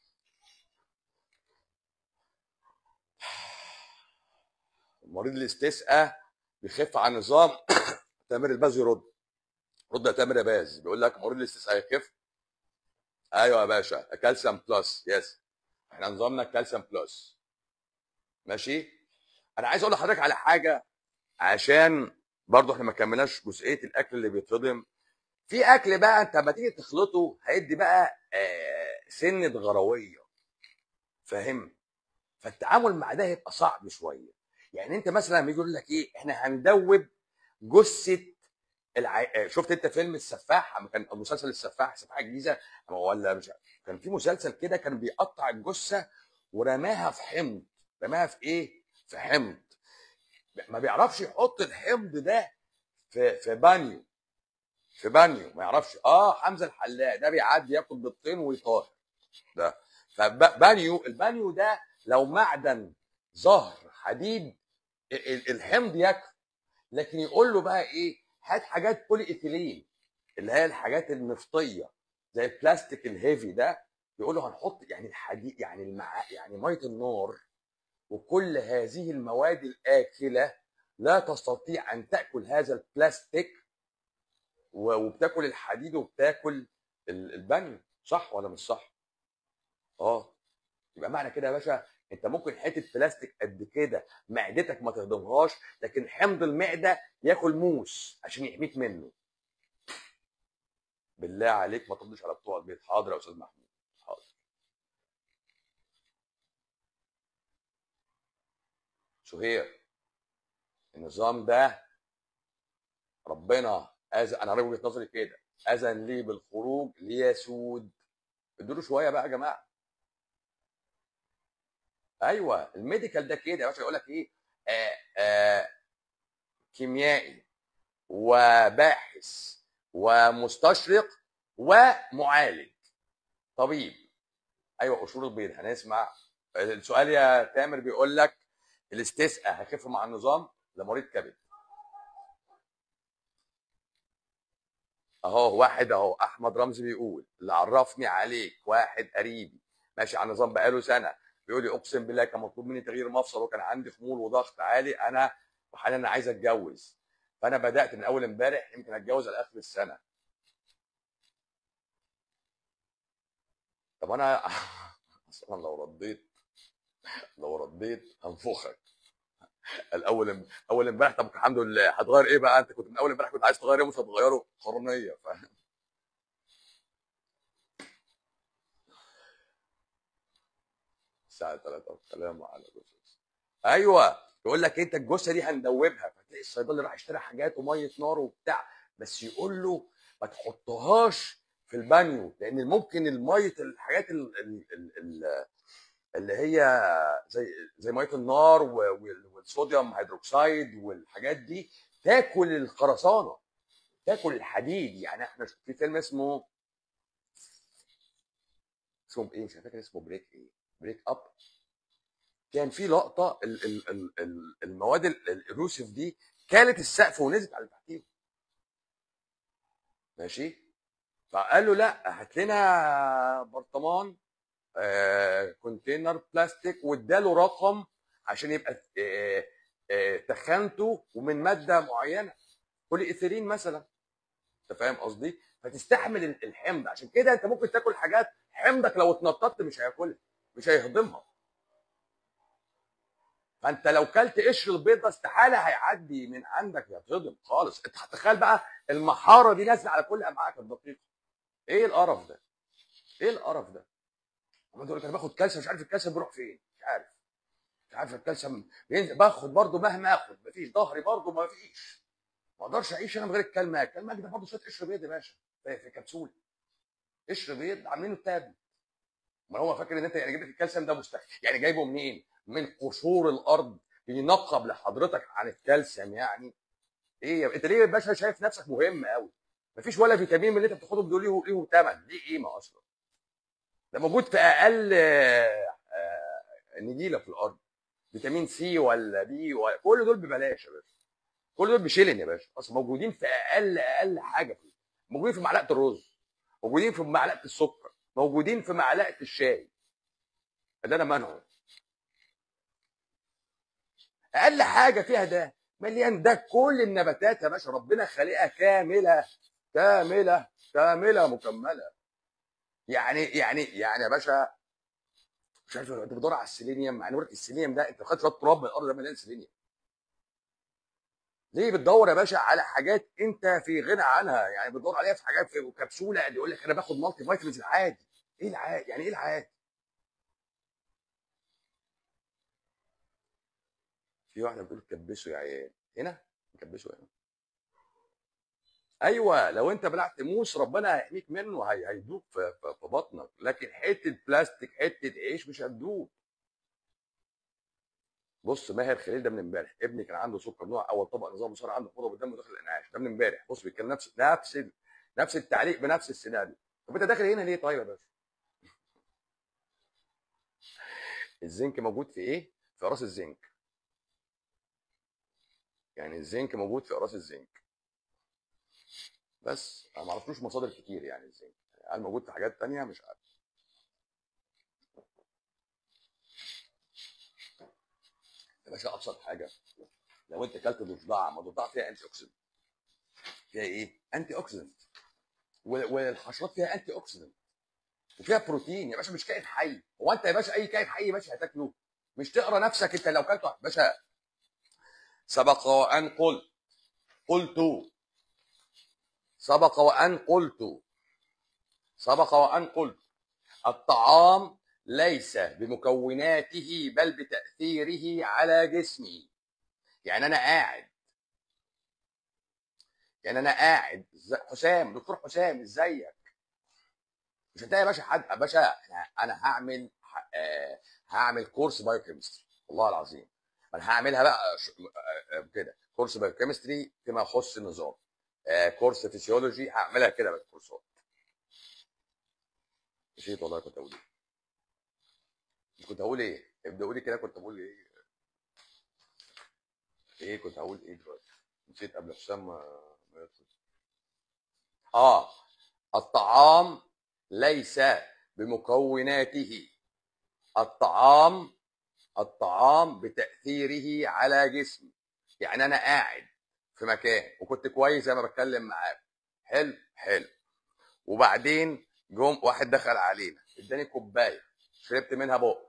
مريض الاستسقاء بيخف عن نظام تامر الباز يرد رد يا تامر يا باز بيقول لك مريض الاستسقاء يخف ايوه يا باشا كالسيوم بلس يس احنا نظامنا كالسيوم بلس ماشي انا عايز اقول لحضرتك على حاجه عشان برضه احنا ما كملناش جزئيه الاكل اللي بيتهضم في اكل بقى انت لما تيجي تخلطه هيدي بقى آه سنه غرويه فاهم فالتعامل مع ده هيبقى صعب شويه يعني انت مثلا لما يجي يقول لك ايه احنا هندوب جثه الع... آه، شفت انت فيلم السفاح أما كان مسلسل السفاح سفاح الجيزه أما ولا مش عارف. كان في مسلسل كده كان بيقطع الجثه ورماها في حمض رماها في ايه في حمض ما بيعرفش يحط الحمض ده في في بانيو في بانيو ما يعرفش اه حمزه الحلاق ده بيعدي ياكل بيضتين ويطاهر ده فبانيو البانيو ده لو معدن ظهر حديد ال- ال- الحمض يكفي لكن يقول له بقى ايه هات حاجات بولي ايثيلين اللي هي الحاجات النفطيه زي البلاستيك الهيفي ده يقول له هنحط يعني الحديد يعني المع... يعني ميه النار وكل هذه المواد الاكله لا تستطيع ان تاكل هذا البلاستيك و- وبتاكل الحديد وبتاكل ال- البانيو صح ولا مش صح؟ اه يبقى معنى كده يا باشا انت ممكن حته بلاستيك قد كده معدتك ما تهضمهاش لكن حمض المعده ياكل موس عشان يحميك منه بالله عليك ما تردش على بتوع البيت حاضر يا استاذ محمود حاضر سهير النظام ده ربنا أذن انا راجل وجهه نظري كده اذن لي بالخروج ليسود ادوا شويه بقى يا جماعه ايوه الميديكال ده كده يا باشا يقول لك ايه آه آه كيميائي وباحث ومستشرق ومعالج طبيب ايوه قشور البيض هنسمع السؤال يا تامر بيقول لك الاستسقاء هيخف مع النظام لمريض كبد اهو واحد اهو احمد رمزي بيقول اللي عرفني عليك واحد قريبي ماشي على النظام بقاله سنه بيقول لي اقسم بالله كان مطلوب مني تغيير مفصل وكان عندي خمول وضغط عالي انا وحاليا انا عايز اتجوز فانا بدات من اول امبارح يمكن اتجوز على اخر السنه طب انا اصلا لو رديت لو رديت هنفخك الاول اول امبارح طب الحمد لله هتغير ايه بقى انت كنت من اول امبارح كنت عايز تغير ايه مش هتغيره قرنيه فاهم الساعه 3 والسلام على جثث ايوه يقول لك انت الجثه دي هندوبها فتلاقي الصيدلي راح يشتري حاجات وميه نار وبتاع بس يقول له ما تحطهاش في البانيو لان ممكن الميه الحاجات ال- ال- ال- ال- اللي هي زي زي ميه النار و- وال- والصوديوم هيدروكسيد والحاجات دي تاكل الخرسانه تاكل الحديد يعني احنا في فيلم اسمه اسمه ايه مش فاكر اسمه بريك ايه بريك اب كان في لقطه ال- ال- ال- ال- المواد ال- الروسيف دي كانت السقف ونزلت على اللي تحتيه ماشي فقال له لا هات لنا برطمان آه، كونتينر بلاستيك واداله رقم عشان يبقى آه، آه، تخانته ومن ماده معينه بولي ايثيلين مثلا انت فاهم قصدي فتستحمل ال- الحمض عشان كده انت ممكن تاكل حاجات حمضك لو اتنططت مش هياكلها مش هيهضمها فانت لو كلت قشر البيض ده استحاله هيعدي من عندك يتهضم خالص انت هتخيل بقى المحاره دي نازله على كل امعائك الدقيقه ايه القرف ده ايه القرف ده عمال تقول لك انا باخد كالسيوم مش عارف الكالسيوم بيروح فين مش عارف مش عارف الكالسيوم بينزل باخد برضه مهما اخد مفيش ظهري برضه مفيش ما اقدرش اعيش انا من غير الكلمه الكلمه ده برضه شويه قشر بيض يا باشا في في كبسوله قشر بيض عاملينه تاب ما هو فاكر ان انت يعني جبت الكالسيوم ده مستحيل يعني جايبه منين؟ من قشور الارض بينقب لحضرتك عن الكالسيوم يعني ايه يا- انت ليه يا باشا شايف نفسك مهم قوي؟ مفيش ولا فيتامين من اللي انت بتاخدهم دول ليهم ليهم ثمن ليه قيمه اصلا؟ ده موجود في اقل آه، آه، نجيله في الارض فيتامين سي ولا بي ولا كل دول ببلاش يا باشا كل دول بشيلن يا باشا اصلا موجودين في اقل اقل حاجه فيه موجودين في معلقه الرز موجودين في معلقه السكر موجودين في معلقه الشاي اللي انا منعه اقل حاجه فيها ده مليان ده كل النباتات يا باشا ربنا خالقها كامله كامله كامله مكمله يعني يعني يعني يا باشا مش عارف انت بتدور على السيلينيوم مع ان لك السيلينيوم ده انت خدت شويه تراب من الارض ده مليان سيلينيوم ليه بتدور يا باشا على حاجات انت في غنى عنها يعني بتدور عليها في حاجات في كبسوله اللي يقول لك انا باخد مالتي فيتامينز العادي ايه العادي يعني ايه العادي في واحده بتقول كبسوا يا عيال هنا كبسوا هنا ايوه لو انت بلعت موس ربنا هيحميك منه هي- هيدوب في, في, في بطنك لكن حته بلاستيك حته عيش مش هتدوب بص ماهر خليل ده من امبارح ابني كان عنده سكر نوع اول طبق نظام مسار عنده حموضه بالدم وداخل الانعاش ده من امبارح بص بيتكلم نفس نفس نفس التعليق بنفس السيناريو طب انت داخل هنا ليه طيب يا باشا الزنك موجود في ايه في راس الزنك يعني الزنك موجود في راس الزنك بس انا ما اعرفلوش مصادر كتير يعني الزنك هل موجود في حاجات تانية مش عارف يا باشا ابسط حاجه لو انت اكلت ضفدع ما الضفدع فيها انتي اوكسيدنت فيها ايه؟ انتي اوكسيدنت والحشرات فيها انتي اوكسيدنت وفيها بروتين يا باشا مش كائن حي هو انت يا باشا اي كائن حي يا باشا هتاكله مش تقرا نفسك انت لو كلته يا باشا سبق وان قلت قلت سبق وان قلت سبق وان قلت الطعام ليس بمكوناته بل بتاثيره على جسمي يعني انا قاعد يعني انا قاعد إز- حسام دكتور حسام ازيك مش انت يا باشا حد يا باشا انا انا هعمل ه- آه، هعمل كورس بايوكيمستري والله العظيم انا هعملها بقى ش- آه، آه، كده كورس بايوكيمستري فيما يخص النظام آه، كورس فيسيولوجي هعملها كده بقى كورسات نسيت والله كنت اقول ايه كنت هقول ايه ابدا قولي كده كنت بقول ايه ايه كنت هقول ايه دلوقتي نسيت قبل حسام ما ما يدخل اه الطعام ليس بمكوناته الطعام الطعام بتأثيره على جسمي يعني أنا قاعد في مكان وكنت كويس زي ما بتكلم معاك حلو حلو وبعدين جم واحد دخل علينا اداني كوبايه شربت منها بق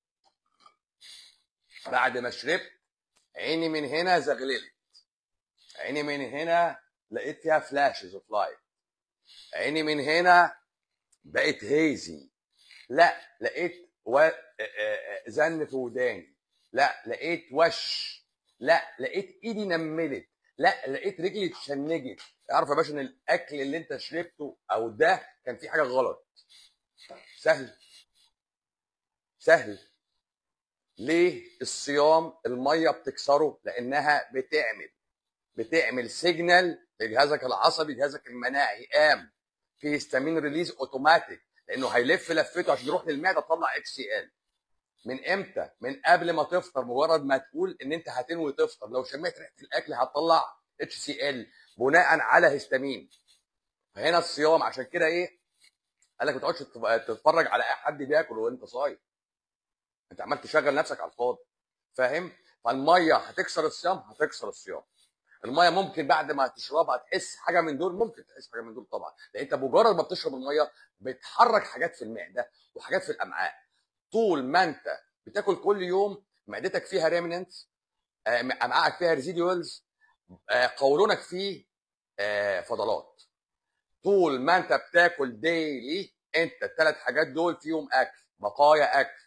بعد ما شربت عيني من هنا زغللت عيني من هنا لقيت فيها فلاشز اوف لايت عيني من هنا بقت هيزي لا لقيت و... آه، آه، آه، زن في وداني لا لقيت وش لا لقيت ايدي نملت لا لقيت رجلي اتشنجت اعرف يا باشا ان الاكل اللي انت شربته او ده كان فيه حاجه غلط سهل سهل ليه الصيام الميه بتكسره لانها بتعمل بتعمل سيجنال لجهازك العصبي جهازك المناعي قام في هيستامين ريليز اوتوماتيك لانه هيلف لفته عشان يروح للمعده تطلع اتش سي ال من امتى؟ من قبل ما تفطر مجرد ما تقول ان انت هتنوي تفطر لو شميت ريحه الاكل هتطلع اتش سي ال بناء على هيستامين فهنا الصيام عشان كده ايه؟ قال لك ما تقعدش تتف- تتفرج على اي حد بياكل وانت صايم انت عمال تشغل نفسك على الفاضي فاهم؟ فالميه هتكسر الصيام هتكسر الصيام الميه ممكن بعد ما تشربها تحس حاجه من دول ممكن تحس حاجه من دول طبعا لان انت مجرد ما بتشرب الميه بتحرك حاجات في المعده وحاجات في الامعاء طول ما انت بتاكل كل يوم معدتك فيها ريمننتس امعائك فيها ريزيديوالز قولونك فيه آه، فضلات طول ما انت بتاكل ديلي انت الثلاث حاجات دول فيهم اكل بقايا اكل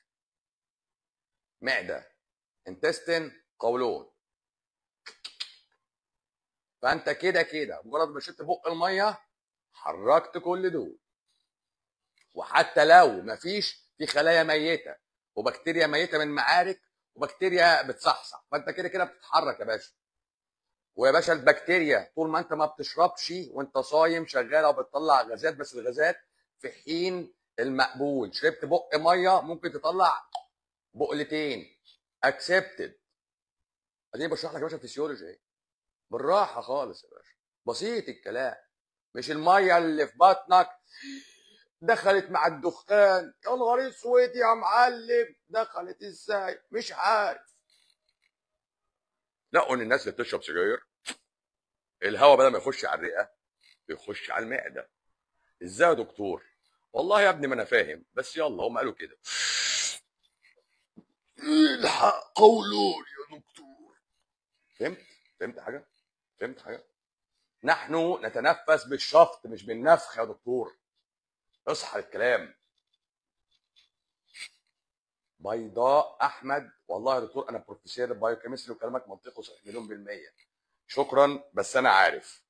معده انتستين قولون فانت كده كده مجرد ما شربت بق الميه حركت كل دول وحتى لو مفيش في خلايا ميته وبكتيريا ميته من معارك وبكتيريا بتصحصح فانت كده كده بتتحرك يا باشا ويا باشا البكتيريا طول ما انت ما بتشربش وانت صايم شغاله وبتطلع غازات بس الغازات في حين المقبول شربت بق ميه ممكن تطلع بقلتين اكسبتد اديني بشرح لك يا باشا فيسيولوجي اهي بالراحه خالص يا باشا بسيط الكلام مش الميه اللي في بطنك دخلت مع الدخان يا نهار اسود يا معلم دخلت ازاي مش عارف لقوا ان الناس اللي بتشرب سجاير الهواء بدل ما يخش على الرئه بيخش على المعده ازاي يا دكتور والله يا ابني ما انا فاهم بس يلا هم قالوا كده الحق قولون يا دكتور فهمت فهمت حاجه فهمت حاجه نحن نتنفس بالشفط مش بالنفخ يا دكتور اصحى الكلام بيضاء احمد والله يا دكتور انا بروفيسور بايوكيمستري وكلامك منطقي وصحيح مليون بالميه شكرا بس انا عارف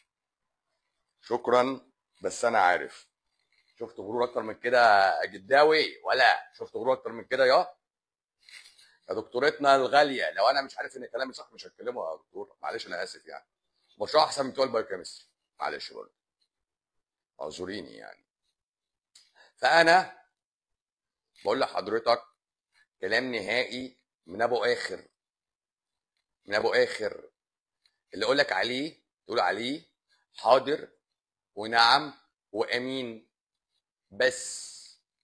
شكرا بس انا عارف شفت غرور اكتر من كده يا جداوي ولا شفت غرور اكتر من كده يا يا دكتورتنا الغاليه لو انا مش عارف ان كلامي صح مش هتكلمه يا دكتور معلش انا اسف يعني مشروع احسن من بتوع البايوكيمستري معلش برضه اعذريني يعني فانا بقول لحضرتك كلام نهائي من ابو اخر من ابو اخر اللي اقول لك عليه تقول عليه حاضر ونعم وامين بس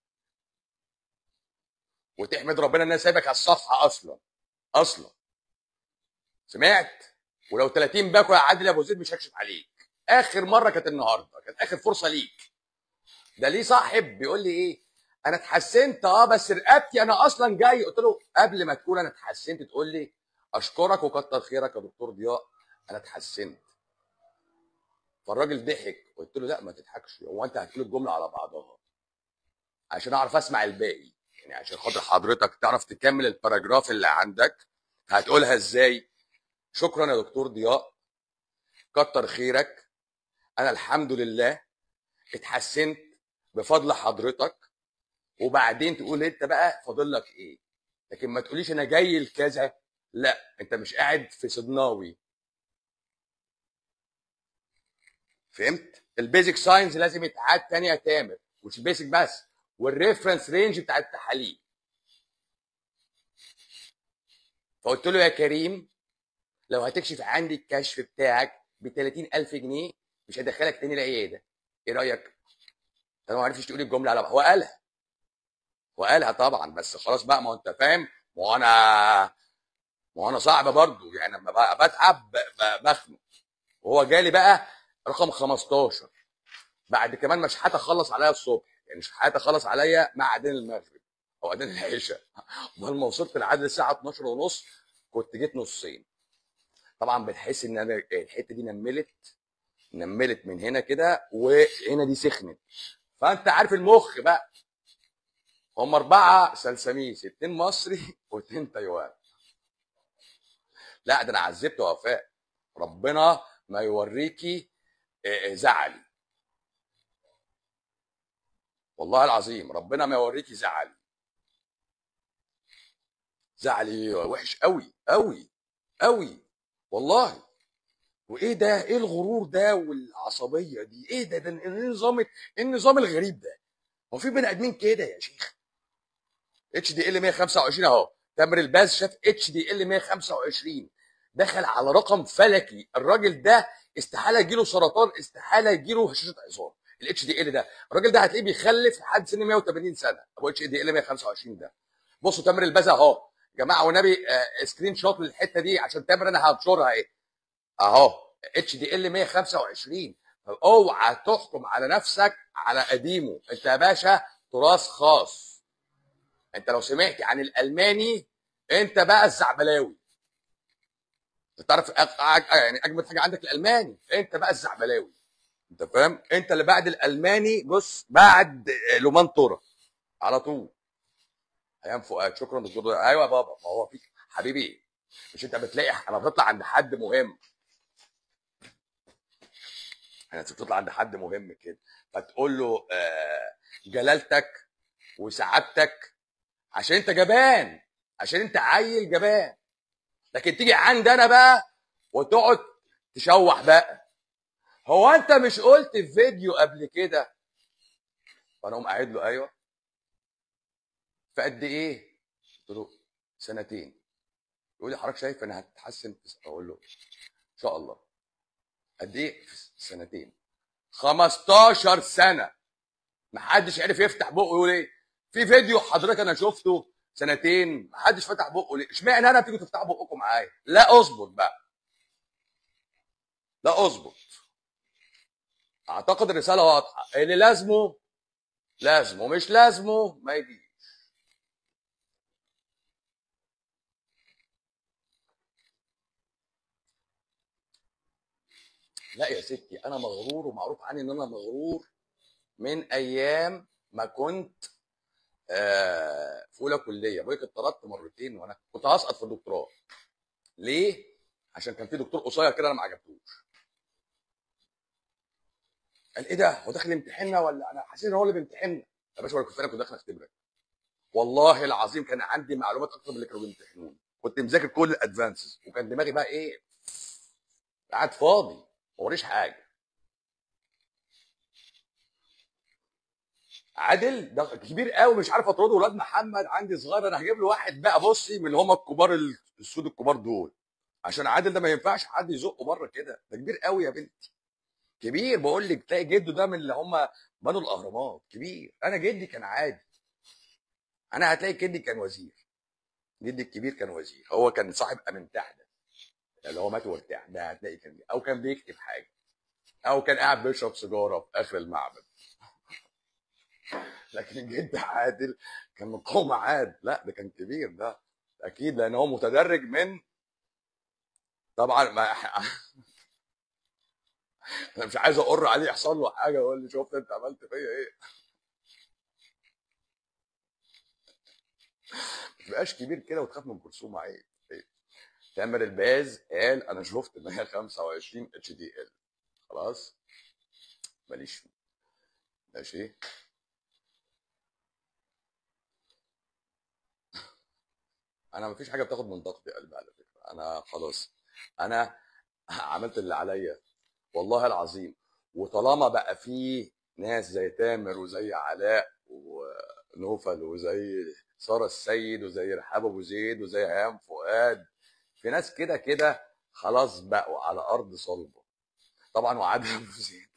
وتحمد ربنا ان انا سايبك على الصفحه اصلا اصلا سمعت ولو 30 باكو يا عادل ابو زيد مش هكشف عليك اخر مره كانت النهارده كانت اخر فرصه ليك ده ليه صاحب بيقول لي ايه انا اتحسنت اه بس رقبتي انا اصلا جاي قلت له قبل ما تقول انا اتحسنت تقول لي اشكرك وكتر خيرك يا دكتور ضياء انا اتحسنت فالراجل ضحك قلت له لا ما تضحكش هو انت هتقول الجمله على بعضها عشان اعرف اسمع الباقي يعني عشان خاطر حضرتك تعرف تكمل الباراجراف اللي عندك هتقولها ازاي شكرا يا دكتور ضياء كتر خيرك انا الحمد لله اتحسنت بفضل حضرتك وبعدين تقول انت بقى فاضل لك ايه لكن ما تقوليش انا جاي لكذا لا انت مش قاعد في صدناوي فهمت البيزك ساينس لازم يتعاد تاني يا تامر مش البيزك بس والريفرنس رينج بتاع التحاليل فقلت له يا كريم لو هتكشف عندي الكشف بتاعك ب 30000 جنيه مش هدخلك تاني العياده ايه رايك؟ انا ما عرفتش تقول الجمله على هو قالها هو قالها طبعا بس خلاص بقى ما هو انت فاهم ما هو انا ما هو انا صعب برضه يعني لما بقى بتعب ب- ب- بخنق وهو جالي بقى رقم 15 بعد كمان مش هتخلص عليا الصبح يعني مش هتخلص عليا مع اذان المغرب او اذان العشاء امال ما وصلت لعدد الساعه 12 ونص كنت جيت نصين طبعا بتحس ان انا الحته دي نملت نملت من هنا كده وهنا دي سخنت فانت عارف المخ بقى هم اربعه سلسميس اتنين مصري واتنين تايوان لا ده انا عذبت وفاء ربنا ما يوريكي آه، آه، زعلي والله العظيم ربنا ما يوريكي زعلي زعلي وحش قوي قوي قوي والله وايه ده ايه الغرور ده والعصبيه دي ايه ده ده ايه النظام ايه النظام الغريب ده هو في بني ادمين كده يا شيخ اتش دي ال 125 اهو تامر الباز شاف اتش دي ال 125 دخل على رقم فلكي الراجل ده استحاله يجيله سرطان استحاله يجيله هشاشه عظام الاتش دي ال ده الراجل ده هتلاقيه بيخلف لحد سن 180 سنه ابو اتش دي ال 125 ده بصوا تامر الباز اهو يا جماعه والنبي آه سكرين شوت للحته دي عشان تامر انا هنشرها ايه اهو اتش دي ال 125 اوعى تحكم على نفسك على قديمه انت يا باشا تراث خاص انت لو سمعت عن الالماني انت بقى الزعبلاوي انت تعرف أج- أج- يعني اجمد حاجه عندك الالماني انت بقى الزعبلاوي انت فاهم انت اللي بعد الالماني بص بعد لومان تورا على طول ايام فؤاد شكرا دكتور ايوه يا بابا ما هو فيك حبيبي مش انت بتلاقي انا بطلع عند حد مهم انا بتطلع عند حد مهم كده فتقول له آه، جلالتك وسعادتك عشان انت جبان عشان انت عيل جبان لكن تيجي عند انا بقى وتقعد تشوح بقى هو انت مش قلت في فيديو قبل كده فانا اقوم قاعد له ايوه في قد ايه قلت له سنتين يقول لي حضرتك شايف انا هتحسن في س- اقول له ان شاء الله قد ايه في سنتين 15 سنه محدش عرف يفتح بقه يقول ايه في فيديو حضرتك انا شفته سنتين محدش فتح بقه ليه اشمعنى انا بتيجوا تفتحوا بقكم معايا لا اظبط بقى لا اظبط اعتقد الرساله واضحه اللي لازمه لازمه مش لازمه ما يجيش لا يا ستي انا مغرور ومعروف عني ان انا مغرور من ايام ما كنت آه، في اولى كليه بقولك اتطردت مرتين وانا كنت هسقط في الدكتوراه ليه؟ عشان كان في دكتور قصير كده انا ما عجبتوش قال ايه ده هو داخل يمتحننا ولا انا حسيت ان هو اللي بيمتحننا يا باشا ولا كنت انا كنت داخل اختبرك والله العظيم كان عندي معلومات اكتر من اللي كانوا بيمتحنوني كنت مذاكر كل الادفانسز وكان دماغي بقى ايه قاعد فاضي ما وريش حاجه عادل ده كبير قوي مش عارف اطرده ولاد محمد عندي صغير انا هجيب له واحد بقى بصي من اللي هم الكبار السود الكبار دول عشان عادل ده ما ينفعش حد يزقه بره كده ده كبير قوي يا بنتي كبير بقول لك تلاقي جده ده من اللي هم بنوا الاهرامات كبير انا جدي كان عادي انا هتلاقي جدي كان وزير جدي الكبير كان وزير هو كان صاحب امين تحت اللي هو مات وارتاح ده هتلاقي كان او كان بيكتب حاجه او كان قاعد بيشرب سيجاره في اخر المعبد لكن الجد عادل كان من قوم عاد لا ده كان كبير ده اكيد لان هو متدرج من طبعا ما انا مش عايز اقر عليه يحصل له حاجه يقول لي شفت انت عملت فيا ايه ما تبقاش كبير كده وتخاف من كلثوم عيب عيب. تامر الباز قال انا شفت ان هي 25 اتش دي ال خلاص ماليش فيه ماشي انا مفيش حاجه بتاخد من طاقتي يا قلبي على فكره انا خلاص انا عملت اللي عليا والله العظيم وطالما بقى في ناس زي تامر وزي علاء ونوفل وزي ساره السيد وزي رحاب ابو زيد وزي هيام فؤاد في ناس كده كده خلاص بقوا على ارض صلبه طبعا وعادل ابو زيد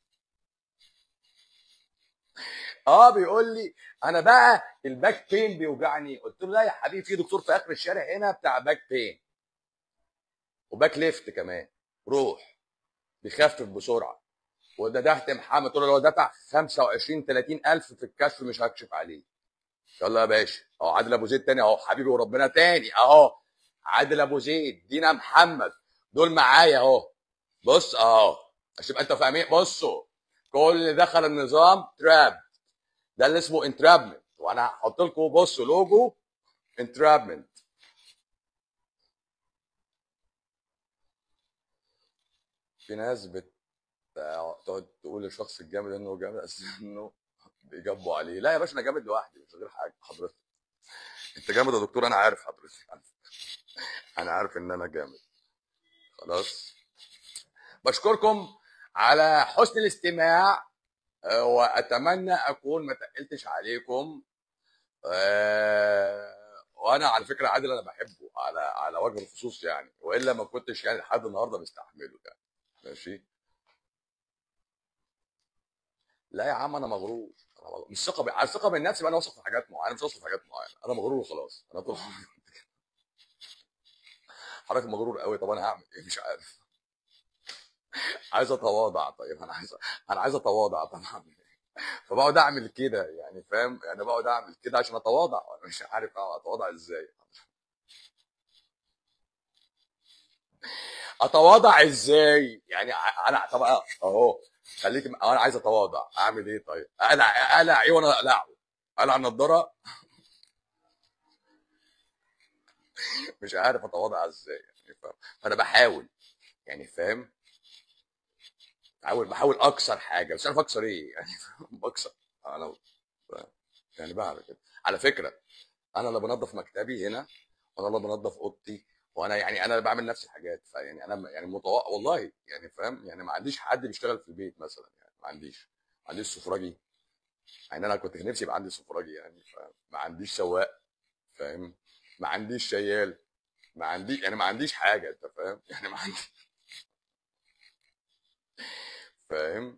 اه بيقول لي انا بقى الباك بين بيوجعني قلت له لا يا حبيبي في دكتور في اخر الشارع هنا بتاع باك بين وباك ليفت كمان روح بيخفف بسرعه وده تحت محمد قلت له لو دفع 25 30 الف في الكشف مش هكشف عليه يلا يا باشا اهو عادل ابو زيد تاني اهو حبيبي وربنا تاني اهو عادل ابو زيد دينا محمد دول معايا اهو بص اهو عشان تبقى انت فاهمين بصوا كل اللي دخل النظام تراب ده اللي اسمه انترابمنت وانا هحط لكم بصوا لوجو انترابمنت في ناس بت تقعد تقول للشخص الجامد انه جامد اساسا انه بيجبوا عليه لا يا باشا انا جامد لوحدي مش غير حاجه حضرتك انت جامد يا دكتور انا عارف حضرتك انا عارف ان انا جامد خلاص بشكركم على حسن الاستماع آه، واتمنى اكون ما تقلتش عليكم آه، وانا على فكره عادل انا بحبه على على وجه الخصوص يعني والا ما كنتش يعني لحد النهارده مستحمله يعني ماشي لا يا عم انا مغرور أنا مغرور. مش ثقه ب- على الثقه بالنفس يبقى انا واثق في حاجات معينه مش واثق في حاجات معينه انا مغرور وخلاص انا طول عمري كنت كده. حضرتك مغرور قوي طب انا هعمل ايه مش عارف عايز اتواضع طيب انا عايز انا عايز اتواضع طب اعمل ايه فبقعد اعمل كده يعني فاهم يعني بقعد اعمل كده عشان اتواضع انا مش عارف اتواضع ازاي اتواضع ازاي يعني ع- انا طب اهو خليك م- انا عايز اتواضع اعمل ايه طيب اقلع اقلع ايه وانا اقلعه اقلع النضاره مش عارف اتواضع ازاي يعني فاهم فانا بحاول يعني فاهم بحاول بحاول اكسر حاجه مش عارف اكسر ايه يعني بكسر انا يعني بعمل كده على فكره انا اللي بنظف مكتبي هنا وانا اللي بنظف اوضتي وانا يعني انا اللي بعمل نفس الحاجات فيعني انا يعني متوقع والله يعني فاهم يعني ما عنديش حد بيشتغل في البيت مثلا يعني ما عنديش ما عنديش سفراجي يعني انا كنت نفسي يبقى عندي سفراجي يعني فاهم ما عنديش سواق فاهم ما عنديش شيال ما عنديش يعني ما عنديش حاجه انت فاهم يعني ما عندي فاهم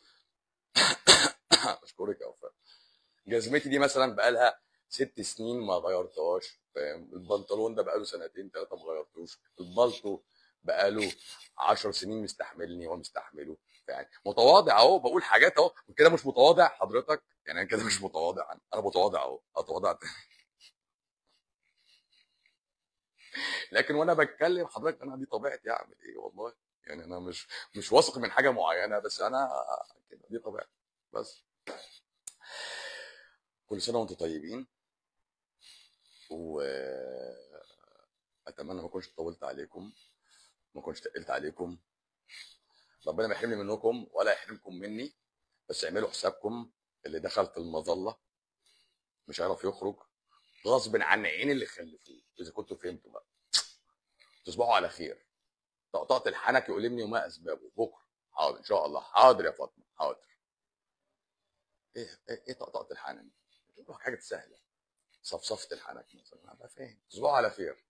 اشكرك يا وفاء جزمتي دي مثلا بقالها ست سنين ما غيرتهاش فاهم البنطلون ده بقاله سنتين ثلاثه ما غيرتوش البلطو بقاله عشر سنين مستحملني ومستحمله يعني متواضع اهو بقول حاجات اهو كده مش متواضع حضرتك يعني انا كده مش متواضع انا أنا متواضع اهو اتواضع تاني. لكن وانا بتكلم حضرتك انا دي طبيعتي اعمل ايه والله يعني انا مش مش واثق من حاجه معينه بس انا كده دي طبيعتي بس كل سنه وانتم طيبين واتمنى ما اكونش طولت عليكم ما اكونش تقلت عليكم ربنا ما يحرمني منكم ولا يحرمكم مني بس اعملوا حسابكم اللي دخل في المظله مش هيعرف يخرج غصب عن عين اللي خلفوه اذا كنتوا فهمتوا بقى تصبحوا على خير طقطقه الحنك يؤلمني وما اسبابه بكره حاضر ان شاء الله حاضر يا فاطمه حاضر ايه ايه, إيه طقطقه الحنك حاجه سهله صفصفه الحنك مثلا ابقى فاهم تصبحوا على خير